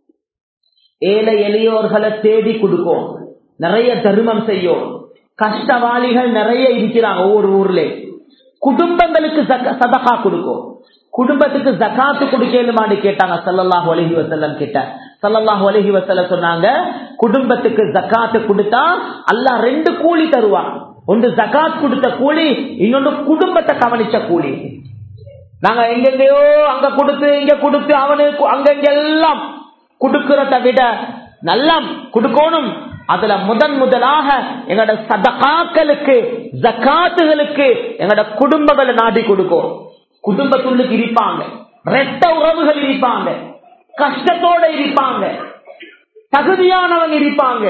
ஏழை எளியோர்களை தேடி கொடுக்கும் நிறைய தர்மம் செய்யும் கஷ்டவாளிகள் நிறைய இருக்கிறாங்க ஒவ்வொரு ஊர்ல குடும்பங்களுக்கு சதகா கொடுக்கும் குடும்பத்துக்கு ஜக்காத்து கொடுக்கலுமான்னு கேட்டாங்க சல்லல்லாஹு அலஹி வசல்லம் கிட்ட சல்லல்லாஹு அலஹி வசல்ல சொன்னாங்க குடும்பத்துக்கு ஜக்காத்து கொடுத்தா அல்லாஹ் ரெண்டு கூலி தருவான் ஒன்று ஜக்காத் கொடுத்த கூலி இன்னொன்று குடும்பத்தை கவனிச்ச கூலி நாங்க எங்கெங்கயோ அங்க கொடுத்து இங்க கொடுத்து அவனுக்கு அங்கங்க எல்லாம் கொடுக்கறத விட நல்லா கொடுக்கணும் அதுல முதன் முதலாக எங்களோட சதகாக்களுக்கு ஜக்காத்துகளுக்கு எங்களோட குடும்பங்களை நாடி கொடுக்கும் குடும்பத்துள்ளுக்கு இருப்பாங்க ரெட்ட உறவுகள் இருப்பாங்க கஷ்டத்தோட இருப்பாங்க தகுதியானவங்க இருப்பாங்க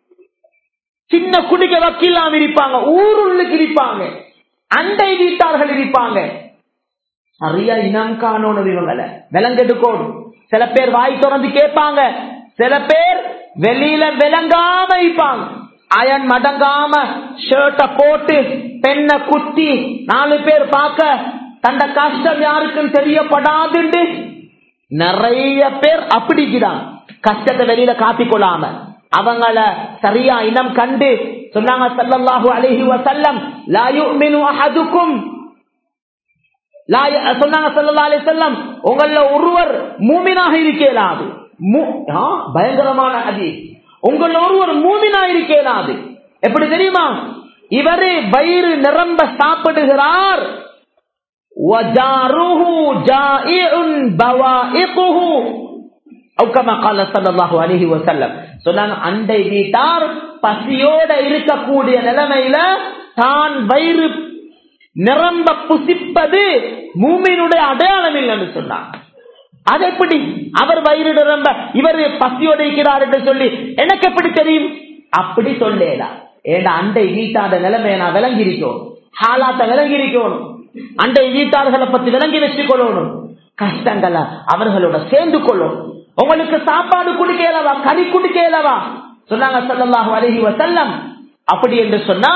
சின்ன குடிக்க வக்கீலாம் இருப்பாங்க ஊருள்ளுக்கு இருப்பாங்க அண்டை வீட்டார்கள் இருப்பாங்க சரியா இனம் காணணும் இவங்களை விலங்கெடுக்கணும் சில பேர் வாய் திறந்து கேட்பாங்க சில பேர் வெளியில விளங்காம இருப்பாங்க அயன் மடங்காம ஷர்ட்ட போட்டு பெண்ணை குத்தி நாலு பேர் பார்க்க தந்த கஷ்டம் யாருக்கும் தெரியப்படாதுண்டு நிறைய பேர் அப்படிக்கிறாங்க கஷ்டத்தை வெளியில காட்டிக்கொள்ளாம அவங்கள சரியா இனம் கண்டு சொன்னாங்க சல்லல்லாஹு அலைஹி வஸல்லம் லா யுமினு அஹதுக்கும் சொன்னாங்க சல்லா அலி செல்லம் உங்கள ஒருவர் மூமினாக இருக்கலாது பயங்கரமான அதி உங்கள் ஒருவர் மூமினா இருக்கலாது எப்படி தெரியுமா இவரு வயிறு நிரம்ப சாப்பிடுகிறார் அண்டை வீட்டார் பசியோட இருக்கக்கூடிய நிலைமையில தான் வயிறு நிரம்ப புசிப்பது மூமியினுடைய அடையாளம் இல்லைன்னு சொன்னாங்க அது எப்படி அவர் வயிறு நிரம்ப இவர் பசியோடு இருக்கிறார் என்று சொல்லி எனக்கு எப்படி தெரியும் அப்படி சொல்லேடா ஏடா அண்டை வீட்டாத நிலைமையை நான் விளங்கியிருக்கோம் ஹாலாத்த விளங்கியிருக்கணும் அண்டை வீட்டார்களை பத்தி விளங்கி வச்சுக்கொள்ளணும் கஷ்டங்களை அவர்களோட சேர்ந்து கொள்ளணும் உங்களுக்கு சாப்பாடு குடிக்கலவா கறி குடிக்கலவா சொன்னாங்க சொல்லலாம் அழகி வசல்லம் அப்படி என்று சொன்னா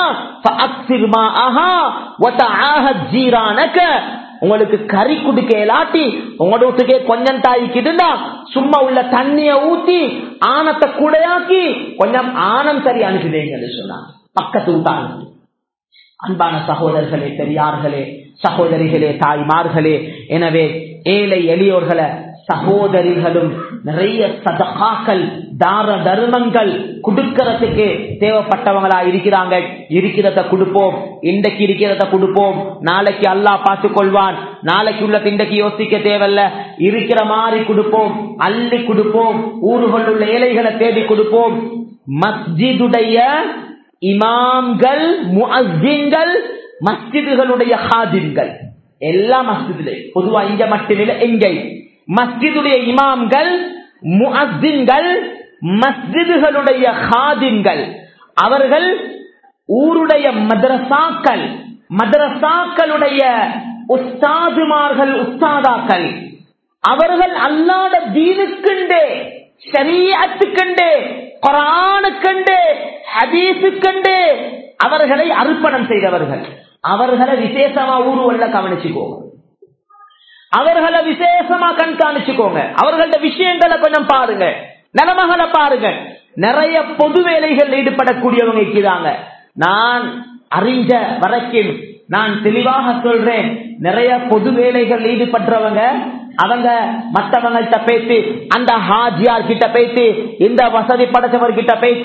உங்களுக்கு கறி குடிக்க இல்லாட்டி உங்களோட வீட்டுக்கே கொஞ்சம் தாய்க்குதுன்னா சும்மா உள்ள தண்ணிய ஊத்தி ஆனத்தை கூடையாக்கி கொஞ்சம் ஆனம் சரி அனுப்பிடுங்கன்னு சொன்னா பக்கத்து விட்டாங்க அன்பான சகோதரர்களே பெரியார்களே சகோதரிகளே தாய்மார்களே எனவே ஏழை எளியோர்களை சகோதரிகளும் நிறைய சதகாக்கள் தார தர்மங்கள் கொடுக்கறதுக்கு தேவைப்பட்டவங்களா இருக்கிறாங்க இருக்கிறத கொடுப்போம் இன்றைக்கு இருக்கிறத கொடுப்போம் நாளைக்கு அல்லாஹ் பார்த்து கொள்வான் நாளைக்கு உள்ள இன்றைக்கு யோசிக்க தேவையில்ல இருக்கிற மாதிரி கொடுப்போம் அள்ளி கொடுப்போம் ஊர்கள் உள்ள ஏழைகளை தேடி கொடுப்போம் மஸ்ஜிதுடைய இமாம்கள் முஅஸ்ஸின்கள் மஸ்ஜிதுகளுடைய ஹாதின்கள் எல்லா மஸ்ஜிதிலே பொதுவா இங்க மட்டுமில்லை எங்கே மஸ்ஜிதுடைய இமாம்கள் முஅஸ்ஸின்கள் மஸ்ஜிதுகளுடைய ஹாதின்கள் அவர்கள் ஊருடைய மதரசாக்கள் மதரசாக்களுடைய உஸ்தாதுமார்கள் உஸ்தாதாக்கள் அவர்கள் அல்லாத தீனுக்குண்டே ஷரியத்துக்கண்டே குரானுக்கண்டே ஹதீஸுக்கண்டே அவர்களை அர்ப்பணம் செய்தவர்கள் அவர்களை விசேஷமா ஊருவல்ல கவனிச்சுக்கோங்க அவர்களை விசேஷமா கண்காணிச்சுக்கோங்க அவர்கள்ட்ட விஷயங்களை கொஞ்சம் பாருங்க நிலமகளை பாருங்க நிறைய பொது வேலைகள் ஈடுபடக்கூடியவங்க இருக்கிறாங்க நான் அறிஞ்ச வரைக்கும் நான் தெளிவாக சொல்றேன் நிறைய பொது வேலைகள் ஈடுபடுறவங்க அவங்க மற்றவங்கள்ட்ட பேசி அந்த ஹாஜியார் கிட்ட பேசி இந்த வசதி படைச்சவர் கிட்ட பேசி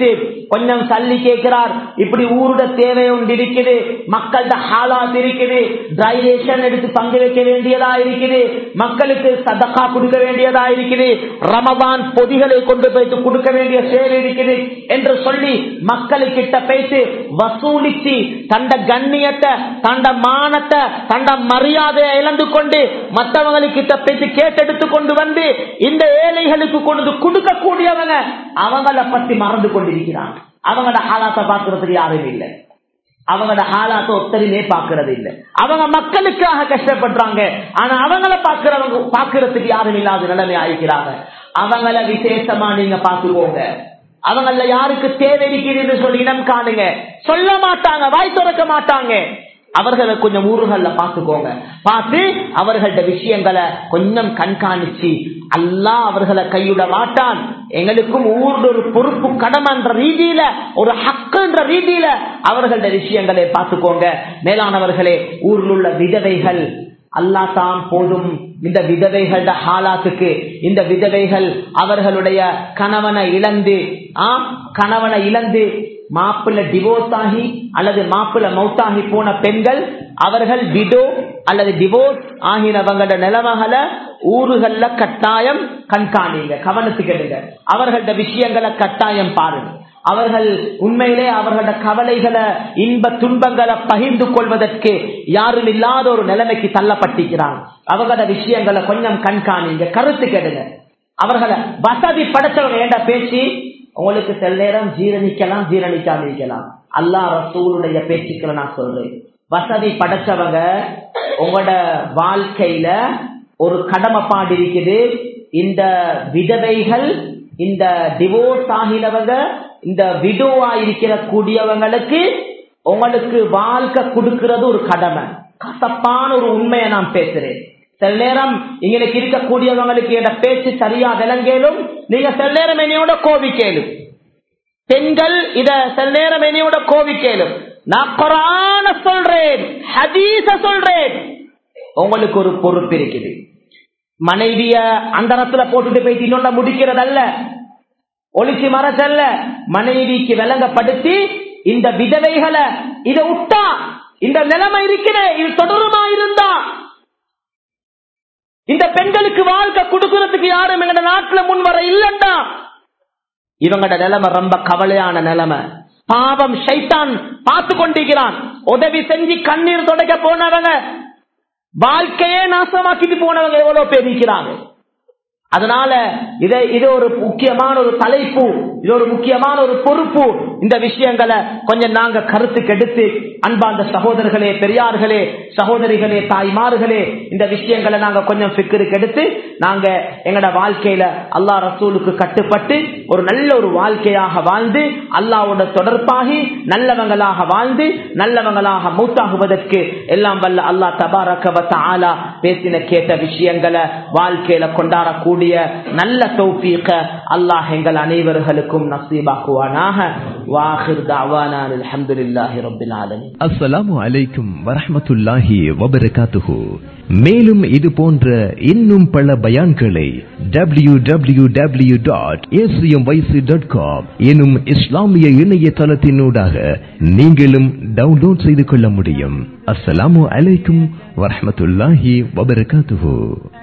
கொஞ்சம் சல்லி கேட்கிறார் இப்படி ஊருட தேவை ஒன்று இருக்குது மக்கள்கிட்ட ஹாலாத் இருக்குது டிரைவேஷன் எடுத்து பங்கு வைக்க வேண்டியதா இருக்குது மக்களுக்கு சதக்கா கொடுக்க வேண்டியதா இருக்குது ரமதான் பொதிகளை கொண்டு போயிட்டு கொடுக்க வேண்டிய சேவை இருக்குது என்று சொல்லி மக்களுக்கிட்ட பேசி வசூலிச்சு தண்ட கண்ணியத்தை தண்ட மானத்தை தண்ட மரியாதையை இழந்து கொண்டு மற்றவங்களுக்கிட்ட பேசி கேட்டெடுத்து கொண்டு வந்து இந்த ஏழைகளுக்கு கொண்டு கொடுக்க கூடியவங்க அவங்கள பத்தி மறந்து கொண்டிருக்கிறாங்க அவங்களோட ஹாலாத்தை பார்க்கறதுக்கு யாரும் இல்லை அவங்களோட ஹாலாத்தை ஒத்தரிலே பாக்குறது இல்லை அவங்க மக்களுக்காக கஷ்டப்படுறாங்க ஆனா அவங்கள பாக்குறவங்க பாக்குறதுக்கு யாரும் இல்லாத நிலைமை ஆயிக்கிறாங்க அவங்கள விசேஷமா நீங்க பாத்துக்கோங்க அவங்கள யாருக்கு தேவை இருக்குதுன்னு சொல்லி இனம் காணுங்க சொல்ல மாட்டாங்க வாய் திறக்க மாட்டாங்க அவர்களை கொஞ்சம் ஊர்கள்ல பாத்துக்கோங்க பார்த்து அவர்கள்ட்ட விஷயங்களை கொஞ்சம் கண்காணிச்சு அல்லா அவர்களை கையுட மாட்டான் எங்களுக்கும் ஊர்ல ஒரு பொறுப்பு கடமைன்ற ரீதியில ஒரு ஹக்குன்ற ரீதியில அவர்கள்ட்ட விஷயங்களை பார்த்துக்கோங்க மேலானவர்களே ஊரில் உள்ள விதவைகள் அல்லா தான் போதும் இந்த விதவைகள ஹாலாத்துக்கு இந்த விதவைகள் அவர்களுடைய கணவனை இழந்து ஆ கணவனை இழந்து மாப்பிள்ள டிவோர்ஸ் ஆகி அல்லது மாப்பிள்ள மௌத்தாகி போன பெண்கள் அவர்கள் விடோ அல்லது டிவோர்ஸ் ஆகினவங்களோட நிலவகளை ஊருகள்ல கட்டாயம் கண்காணிங்க கவனத்துக்கு எடுங்க அவர்களோட விஷயங்களை கட்டாயம் பாருங்க அவர்கள் உண்மையிலே அவர்களோட கவலைகளை இன்ப துன்பங்களை பகிர்ந்து கொள்வதற்கு யாரும் இல்லாத ஒரு நிலைமைக்கு தள்ளப்பட்டிருக்கிறாங்க அவங்களோட விஷயங்களை கொஞ்சம் கண்காணிங்க கருத்து கெடுங்க அவர்களை வசதி படைச்சவங்க ஏண்ட பேச்சு உங்களுக்கு சில நேரம் ஜீரணிக்கலாம் ஜீரணிக்காம இருக்கலாம் அல்லா ரசூலுடைய பேச்சுக்களை நான் சொல்றேன் வசதி படைச்சவங்க உங்களோட வாழ்க்கையில ஒரு கடமைப்பாடு இருக்குது இந்த விதவைகள் இந்த டிவோர்ஸ் ஆகினவங்க இந்த விடோவா இருக்கிற கூடியவங்களுக்கு உங்களுக்கு வாழ்க்கை கொடுக்கிறது ஒரு கடமை கசப்பான ஒரு உண்மையை நான் பேசுறேன் சில நேரம் இங்களுக்கு இருக்கக்கூடியவங்களுக்கு என்ற பேச்சு சரியா விளங்கேலும் நீங்க சில நேரம் என்னையோட கோபிக்கேலும் பெண்கள் இத சில நேரம் என்னையோட கோபிக்கேலும் நான் குரான சொல்றேன் ஹதீச சொல்றேன் உங்களுக்கு ஒரு பொறுப்பு இருக்குது மனைவிய அந்தரத்துல போட்டுட்டு போயிட்டு இன்னொன்ன முடிக்கிறதல்ல ஒளிச்சு மரத்தல்ல மனைவிக்கு விளங்கப்படுத்தி இந்த விதவைகளை இதை விட்டா இந்த நிலைமை இருக்கிற இது தொடருமா இருந்தா இந்த பெண்களுக்கு வாழ்க்கை கொடுக்கறதுக்கு யாரும் எங்க நாட்டுல முன் வர இல்லண்டா இவங்களோட நிலைமை ரொம்ப கவலையான நிலைமை பாவம் ஷைத்தான் பார்த்து கொண்டிருக்கிறான் உதவி செஞ்சு கண்ணீர் தொடக்க போனவங்க வாழ்க்கையே நாசமாக்கிட்டு போனவங்க எவ்வளவு பேர் இருக்கிறாங்க அதனால இதை இது ஒரு முக்கியமான ஒரு தலைப்பு இது ஒரு முக்கியமான ஒரு பொறுப்பு இந்த விஷயங்களை கொஞ்சம் நாங்க கருத்துக்கு எடுத்து அன்பாந்த சகோதரர்களே பெரியார்களே சகோதரிகளே தாய்மார்களே இந்த விஷயங்களை நாங்க கொஞ்சம் பிக்கருக்கு எடுத்து நாங்க எங்கட வாழ்க்கையில அல்லா ரசூலுக்கு கட்டுப்பட்டு ஒரு நல்ல ஒரு வாழ்க்கையாக வாழ்ந்து அல்லாவோட தொடர்பாகி நல்லவங்களாக வாழ்ந்து நல்லவங்களாக மூத்தாகுவதற்கு எல்லாம் வல்ல அல்லா தபாரக்கவத்த ஆலா பேசின கேட்ட விஷயங்களை வாழ்க்கையில கொண்டாடக்கூடிய நல்ல தௌஃபீக அல்லாஹ் எங்கள் அனைவர்களுக்கும் நசீபாக்குவானாக வாஹிர் தாவானா அல்ஹம்துலில்லாஹி ரப்பில் ஆலமீன் அஸ்ஸலாமு அலைக்கும் வரஹ்மத்துல்லாஹி வபரகாத்துஹு மேலும் இது போன்ற இன்னும் பல பயான்களை W W W dot dot com எனும் இஸ்லாமிய இணையதளத்தினூடாக நீங்களும் டவுன்லோட் செய்து கொள்ள முடியும் அஸ்ஸலாமு அலைக்கும் வரஹ்மத்துல்லாஹி வபரகாத்துஹு